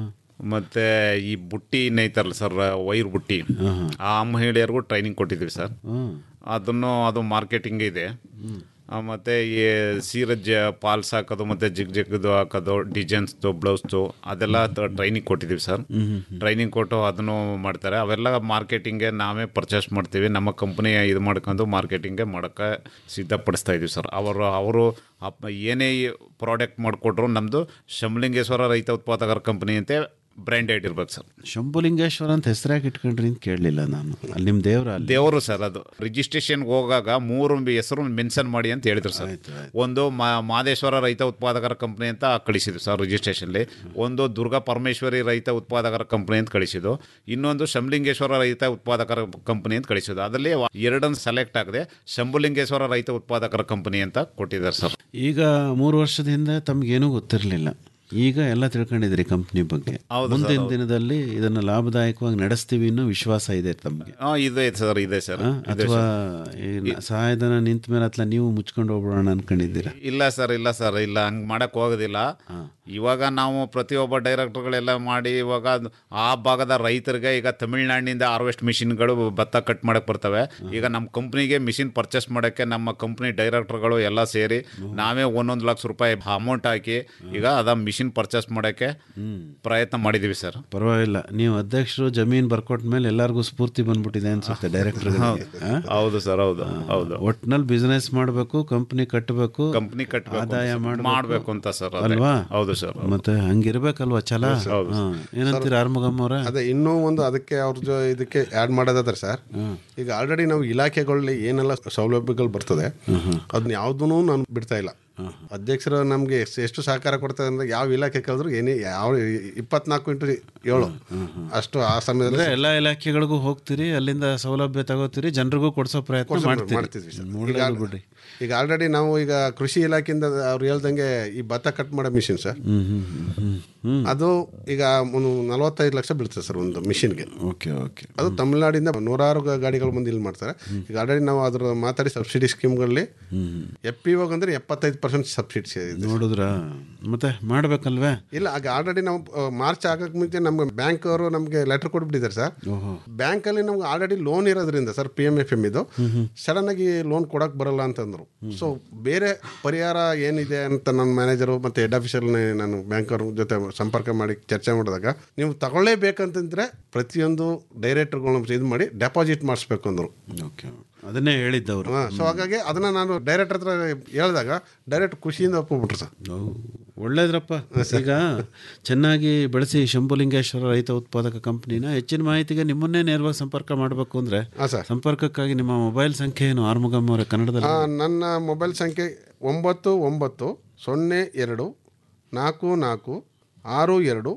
ಮತ್ತೆ ಈ ಬುಟ್ಟಿ ನೇಯ್ತಾರಲ್ಲ ಸರ್ ವೈರ್ ಬುಟ್ಟಿ ಆ ಮಹಿಳೆಯರಿಗೂ ಟ್ರೈನಿಂಗ್ ಕೊಟ್ಟಿದ್ದೀವಿ ಸರ್ ಅದನ್ನು ಅದು ಮಾರ್ಕೆಟಿಂಗ್ ಇದೆ ಆ, ಮತ್ತೆ ಈ ಸೀರಜ್ ಪಾಲ್ಸ್ ಹಾಕೋದು ಮತ್ತೆ ಜಿಗ್ ಜಿಗ್ದು ಹಾಕೋದು ಡಿಸೈನ್ಸ್ದು ಬ್ಲೌಸ್ದು ಅದೆಲ್ಲ ಟ್ರೈನಿಂಗ್ ಕೊಟ್ಟಿದ್ದೀವಿ ಸರ್ ಟ್ರೈನಿಂಗ್ ಕೊಟ್ಟು ಅದನ್ನು ಮಾಡ್ತಾರೆ ಅವೆಲ್ಲ ಮಾರ್ಕೆಟಿಂಗ್ಗೆ ನಾವೇ ಪರ್ಚೇಸ್ ಮಾಡ್ತೀವಿ ನಮ್ಮ ಕಂಪ್ನಿ ಇದು ಮಾಡ್ಕೊಂಡು ಮಾರ್ಕೆಟಿಂಗ್ಗೆ ಮಾಡೋಕ್ಕೆ ಸಿದ್ಧಪಡಿಸ್ತಾ ಇದೀವಿ ಸರ್ ಅವರು ಅವರು ಅಪ್- ಏನೇ ಪ್ರಾಡಕ್ಟ್ ಮಾಡಿಕೊಟ್ರು ನಮ್ಮದು ಶಂಭಲಿಂಗೇಶ್ವರ ರೈತ ಉತ್ಪಾದಕರ ಕಂಪನಿ ಅಂತ ಬ್ರ್ಯಾಂಡೆಡ್ ಇರ್ಬೇಕು ಸರ್ ಶಂಭುಲಿಂಗೇಶ್ವರ ಅಂತ ಹೆಸರಾಗಿ ಇಟ್ಕೊಂಡ್ರಿ ಅಂತ ಕೇಳಲಿಲ್ಲ ನಾನು ಅಲ್ಲಿ ನಿಮ್ಮ ದೇವ್ರ ಅಲ್ಲಿ ದೇವರು ಸರ್ ಅದು ರಿಜಿಸ್ಟ್ರೇಷನ್ಗೆ ಹೋಗಾಗ ಮೂರು ಹೆಸರು ಮೆನ್ಷನ್ ಮಾಡಿ ಅಂತ ಹೇಳಿದ್ರು ಸರ್ ಒಂದು ಮಾ- ಮಾದೇಶ್ವರ ರೈತ ಉತ್ಪಾದಕರ ಕಂಪನಿ ಅಂತ ಕಳಿಸಿದ್ರು ಸರ್ ರಿಜಿಸ್ಟ್ರೇಷನ್ಲಿ ಒಂದು ದುರ್ಗಾ ಪರಮೇಶ್ವರಿ ರೈತ ಉತ್ಪಾದಕರ ಕಂಪನಿ ಅಂತ ಕಳಿಸಿದ್ದು ಇನ್ನೊಂದು ಶಂಭಲಿಂಗೇಶ್ವರ ರೈತ ಉತ್ಪಾದಕರ ಕಂಪನಿ ಅಂತ ಕಳಿಸಿದ್ದು ಅದರಲ್ಲಿ ಎರಡನ್ನು ಸೆಲೆಕ್ಟ್ ಆಗದೆ ಶಂಭುಲಿಂಗೇಶ್ವರ ರೈತ ಉತ್ಪಾದಕರ ಕಂಪನಿ ಅಂತ ಕೊಟ್ಟಿದ್ದಾರೆ ಸರ್ ಈಗ ಮೂರು ವರ್ಷದ ಹಿಂದೆ ತಮ್ಗೇನೂ ಗೊತ್ತಿರಲಿಲ್ಲ ಈಗ ಎಲ್ಲ ತಿಳ್ಕೊಂಡಿದ್ರಿ ಕಂಪ್ನಿ ಬಗ್ಗೆ ಹೌದು ಸರ್, ಮುಂದಿನ ಹೌದು. ದಿನದಲ್ಲಿ ಇದನ್ನ ಲಾಭದಾಯಕವಾಗಿ ನಡೆಸ್ತೀವಿ ಅನ್ನೋ ವಿಶ್ವಾಸ ಇದೆ ತಮಗೆ ಹಾಂ ಇದೆ ಸರ್ ಇದೆ ಸರ್ ಇದೆ ಅಥವಾ ಸರ್. ಈ ನ- ಸಹಾಯಧನ ನಿಂತ ಮೇಲೆ ಅಥವಾ ನೀವು ಮುಚ್ಕೊಂಡು ಹೋಗ್ಬಿಡೋಣ ಅನ್ಕೊಂಡಿದ್ದೀರಾ ಇಲ್ಲ ಸರ್ ಇಲ್ಲ ಸರ್ ಇಲ್ಲ ಹಂಗೆ ಮಾಡಕ್ ಹೋಗೋದಿಲ್ಲ ಇವಾಗ ನಾವು ಪ್ರತಿಯೊಬ್ಬ ಡೈರೆಕ್ಟರ್ಗಳೆಲ್ಲ ಮಾಡಿ ಇವಾಗ ಅದು ಆ ಭಾಗದ ರೈತರಿಗೆ ಈಗ ತಮಿಳ್ನಾಡಿನಿಂದ ಹಾರ್ವೆಸ್ಟ್ ಮಿಷಿನ್ಗಳು ಭತ್ತ ಕಟ್ ಮಾಡಕ್ ಬರ್ತವೆ ಈಗ ನಮ್ಮ ಕಂಪ್ನಿಗೆ ಮಿಷಿನ್ ಪರ್ಚೇಸ್ ಮಾಡೋಕ್ಕೆ ನಮ್ಮ ಕಂಪ್ನಿ ಡೈರೆಕ್ಟರ್ಗಳು ಎಲ್ಲ ಸೇರಿ ನಾವೇ ಒಂದೊಂದು ಲಕ್ಷ ರೂಪಾಯಿ ಅಮೌಂಟ್ ಹಾಕಿ ಈಗ ಅದ ಮಿಷಿನ್ ಪರ್ಚೇಸ್ ಮಾಡೋಕ್ಕೆ ಪ್ರಯತ್ನ ಮಾಡಿದ್ದೀವಿ ಸರ್ ಪರವಾಗಿಲ್ಲ ನೀವು ಅಧ್ಯಕ್ಷರು ಜಮೀನ್ ಬರ್ಕೊಟ್ಟ ಮೇಲೆ ಎಲ್ಲರಿಗೂ ಸ್ಫೂರ್ತಿ ಬಂದ್ಬಿಟ್ಟಿದೆ ಅನ್ಸುತ್ತೆ ಡೈರೆಕ್ಟರ್ ಹೌದು ಸರ್ ಹೌದು ಹೌದು ಒಟ್ನಲ್ಲಿ ಬಿಸ್ನೆಸ್ ಮಾಡಬೇಕು ಕಂಪ್ನಿ ಕಟ್ಟಬೇಕು ಕಂಪ್ನಿ ಕಟ್ಟಬೇಕು ಆದಾಯ ಅಂತ- ಮಾಡ್ಬೇಕು ಅಂತ ಸರ್ ಅದೇ. ಅಲ್ವಾ ಹೌದು ಸರ್ ಮತ್ತೆ ಹಂಗಿರ್ಬೇಕಲ್ವಾ ಛಲ ಹೌದು. ಹಾ. ಏನಂತೀರ ಆರ್ಮಗಮ್ಮ ಅವ್ರೆ ಅದೇ ಇನ್ನೂ ಒಂದು ಅದಕ್ಕೆ ಅವ್ರ ಜೊ ಇದಕ್ಕೆ ಆ್ಯಡ್ ಮಾಡೋದಾದ್ರೆ ಸರ್ ಈಗ ಆಲ್ರೆಡಿ ನಾವು ಇಲಾಖೆಗಳಲ್ಲಿ ಏನೆಲ್ಲ ಸೌಲಭ್ಯಗಳು ಬರ್ತದೆ ಅದನ್ನ ಯಾವುದೂ ನಾನು ಬಿಡ್ತಾ ಇಲ್ಲ ಅಧ್ಯಕ್ಷರು ನಮಗೆ ಎಷ್ಟು ಸಹಕಾರ ಕೊಡ್ತಾರೆ ಅಂದ್ರೆ ಯಾವ ಇಲಾಖೆ ಕಳೆದ್ರು ಏನೇ ಯಾವ ಇಪ್ಪತ್ನಾಲ್ಕು ಇಂಟು ಏಳು ಅಷ್ಟು ಆ ಅಂದ್ರೆ ಸಮಯದಲ್ಲಿ ಎಲ್ಲಾ ಇಲಾಖೆಗಳಿಗೂ ಹೋಗ್ತೀರಿ ಅಲ್ಲಿಂದ ಸೌಲಭ್ಯ ತಗೋತೀರಿ ಜನರಿಗೂ ಕೊಡ್ಸೋ ಪ್ರಯತ್ನ ಕೊಡ್ಸೋ ಮಾಡ್ತೀರಿ ಮಾಡ್ತಿದ್ವಿ ಸರ್. ಒಳ್ಳೇದು ಈಗ- ಬಿಡ್ರಿ ಈಗ ಆಲ್ರೆಡಿ ನಾವು ಈಗ ಕೃಷಿ ಇಲಾಖೆಯಿಂದ ಅವ್ರು ಹೇಳ್ದಂಗೆ ಈ ಭತ್ತ ಕಟ್ ಮಾಡೋ ಮಿಷಿನ್ ಸರ್ ಹ್ಮ್ ಹ್ಮ್ ಹ್ಮ್ ಹ್ಮ್ ಅದು ಈಗ ಒಂದು ನಲವತ್ತೈದು ಲಕ್ಷ ಬೀಳ್ತದೆ ಸರ್ ಒಂದು ಮಿಷಿನ್ಗೆ ಓಕೆ ಓಕೆ ಅದು ತಮಿಳ್ನಾಡಿಂದ ನೂರಾರು ಗ- ಗಾಡಿಗಳು ಬಂದು ಇಲ್ಲಿ ಮಾಡ್ತಾರೆ ಈಗ ಆಲ್ರೆಡಿ ನಾವು ಅದ್ರ ಮಾತಾಡಿ ಸಬ್ಸಿಡಿ ಸ್ಕೀಮ್ಗಳಲ್ಲಿ ಎಫ್ ಪಿ ಅಂದ್ರೆ ಎಪ್ಪತ್ತೈದು ಪರ್ಸೆಂಟ್ ಸಬ್ಸಿಡಿ ಇದೆ ನೋಡಿದ್ರ ಮತ್ತೆ ಮಾಡ್ಬೇಕಲ್ವೇ ಇಲ್ಲ ಆಗ ಆಲ್ರೆಡಿ ನಾವು ಆ, ಮಾರ್ಚ್ ಆಗಕ್ಕೆ ಮುಂಚೆ ನಮ್ಗೆ ಬ್ಯಾಂಕ್ ಅವರು ನಮಗೆ ಲೆಟರ್ ಕೊಟ್ಬಿಟ್ಟಿದ್ದಾರೆ ಸರ್ ಓಹೋ ಬ್ಯಾಂಕಲ್ಲಿ ನಮ್ಗೆ ಆಲ್ರೆಡಿ ಲೋನ್ ಇರೋದ್ರಿಂದ sir P M F M ಇದು ಸಡನ್ ಆಗಿ ಲೋನ್ ಕೊಡಕ್ಕೆ ಬರಲ್ಲ ಅಂತಂದ್ರು ಸೊ ಬೇರೆ ಪರಿಹಾರ ಏನಿದೆ ಅಂತ ನನ್ನ ಮ್ಯಾನೇಜರು ಮತ್ತು ಹೆಡ್ ಆಫೀಸರ್ನೇ ನಾನು ಬ್ಯಾಂಕ್ ಅವ್ರ ಜೊತೆ ಸಂಪರ್ಕ ಮಾಡಿ ಚರ್ಚೆ ಮಾಡಿದಾಗ ನೀವು ತಗೊಳ್ಳೇಬೇಕಂತಂದ್ರೆ ಪ್ರತಿಯೊಂದು ಡೈರೆಕ್ಟರ್ಗಳನ್ನ ಇದು ಮಾಡಿ ಡೆಪಾಸಿಟ್ ಮಾಡಿಸ್ಬೇಕು ಅಂದರು ಓಕೆ ಅದನ್ನೇ ಹೇಳಿದ್ದವ್ರು ಸೊ ಹಾಗಾಗಿ ಅದನ್ನ ನಾನು ಡೈರೆಕ್ಟರ್ ಹತ್ರ ಹೇಳಿದಾಗ ಡೈರೆಕ್ಟ್ ಖುಷಿಯಿಂದ ಒಪ್ಪಿಬಿಟ್ರು ಸರ್ ಒಳ್ಳೇದ್ರಪ್ಪ ಈಗ ಚೆನ್ನಾಗಿ ಬೆಳೆಸಿ ಶಂಭುಲಿಂಗೇಶ್ವರ ರೈತ ಉತ್ಪಾದಕ ಕಂಪ್ನಿನ ಹೆಚ್ಚಿನ ಮಾಹಿತಿಗೆ ನಿಮ್ಮನ್ನೇ ನೇರವಾಗಿ ಸಂಪರ್ಕ ಮಾಡಬೇಕು ಅಂದ್ರೆ ಸಂಪರ್ಕಕ್ಕಾಗಿ ನಿಮ್ಮ ಮೊಬೈಲ್ ಸಂಖ್ಯೆ ಏನು ಆರ್ಮುಗಮ್ ಅವರ ಕನ್ನಡದಲ್ಲಿ ಆ, ನನ್ನ ಮೊಬೈಲ್ ಸಂಖ್ಯೆ ಒಂಬತ್ತು ಒಂಬತ್ತು ಸೊನ್ನೆ ಎರಡು ನಾಲ್ಕು ನಾಲ್ಕು ಆರು ಎರಡು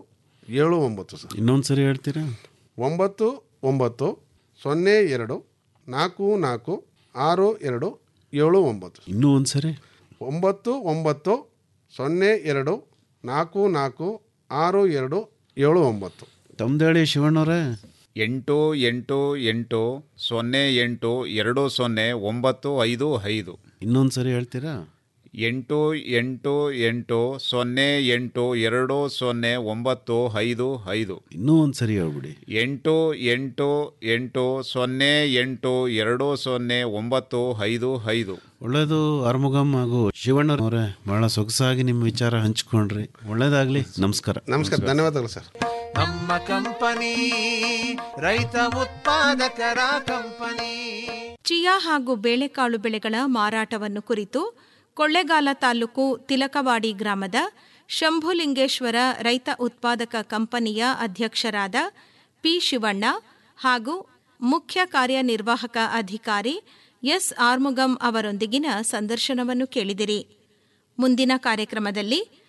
ಏಳು ಒಂಬತ್ತು ಸರ್ ಇನ್ನೊಂದು ಸರಿ ಹೇಳ್ತೀರಾ ಒಂಬತ್ತು ಒಂಬತ್ತು ಸೊನ್ನೆ ಎರಡು ನಾಲ್ಕು ನಾಲ್ಕು ಆರು ಎರಡು ಏಳು ಒಂಬತ್ತು ಇನ್ನೂ ಒಂದು ಸರಿ ಒಂಬತ್ತು ಒಂಬತ್ತು ಸೊನ್ನೆ ಎರಡು ನಾಲ್ಕು ನಾಲ್ಕು ಆರು ಎರಡು ಏಳು ಒಂಬತ್ತು ತಮ್ದು ಹೇಳಿ ಶಿವಣ್ಣವ್ರೆ ಎಂಟು ಎಂಟು ಎಂಟು ಸೊನ್ನೆ ಎಂಟು ಎರಡು ಸೊನ್ನೆ ಒಂಬತ್ತು ಐದು ಐದು ಇನ್ನೊಂದು ಸರಿ ಹೇಳ್ತೀರಾ ಎಂಟು ಎಂಟು ಎಂಟು ಸೊನ್ನೆ ಎಂಟು ಎರಡು ಸೊನ್ನೆ ಒಂಬತ್ತು ಐದು ಐದು ಇನ್ನೂ ಒಂದು ಸರಿ ಹೇಳ್ಬಿಡಿ ಎಂಟು ಎಂಟು ಎಂಟು ಸೊನ್ನೆ ಎಂಟು ಎರಡು ಸೊನ್ನೆ ಒಂಬತ್ತು ಐದು ಐದು ಒಳ್ಳೇದು ಆರ್ಮುಗಮ್ ಹಾಗೂ ಶಿವಣ್ಣವ್ರೆ ಬಹಳ ಸೊಗಸಾಗಿ ನಿಮ್ಮ ವಿಚಾರ ಹಂಚ್ಕೊಂಡ್ರಿ ಒಳ್ಳೇದಾಗ್ಲಿ ನಮಸ್ಕಾರ ನಮಸ್ಕಾರ ಧನ್ಯವಾದಗಳು ಸರ್ ನಮ್ಮ ಕಂಪನಿ ರೈತ ಉತ್ಪಾದಕರ ಕಂಪನಿ ಚಿಯಾ ಹಾಗೂ ಬೇಳೆಕಾಳು ಬೆಳೆಗಳ ಮಾರಾಟವನ್ನು ಕುರಿತು ಕೊಳ್ಳೇಗಾಲ ತಾಲೂಕು ತಿಲಕವಾಡಿ ಗ್ರಾಮದ ಶಂಭುಲಿಂಗೇಶ್ವರ ರೈತ ಉತ್ಪಾದಕ ಕಂಪನಿಯ ಅಧ್ಯಕ್ಷರಾದ ಪಿ ಶಿವಣ್ಣ ಹಾಗೂ ಮುಖ್ಯ ಕಾರ್ಯನಿರ್ವಾಹಕ ಅಧಿಕಾರಿ ಎಸ್ ಆರ್ಮುಗಂ ಅವರೊಂದಿಗಿನ ಸಂದರ್ಶನವನ್ನು ಕೇಳಿದಿರಿ ಮುಂದಿನ ಕಾರ್ಯಕ್ರಮದಲ್ಲಿ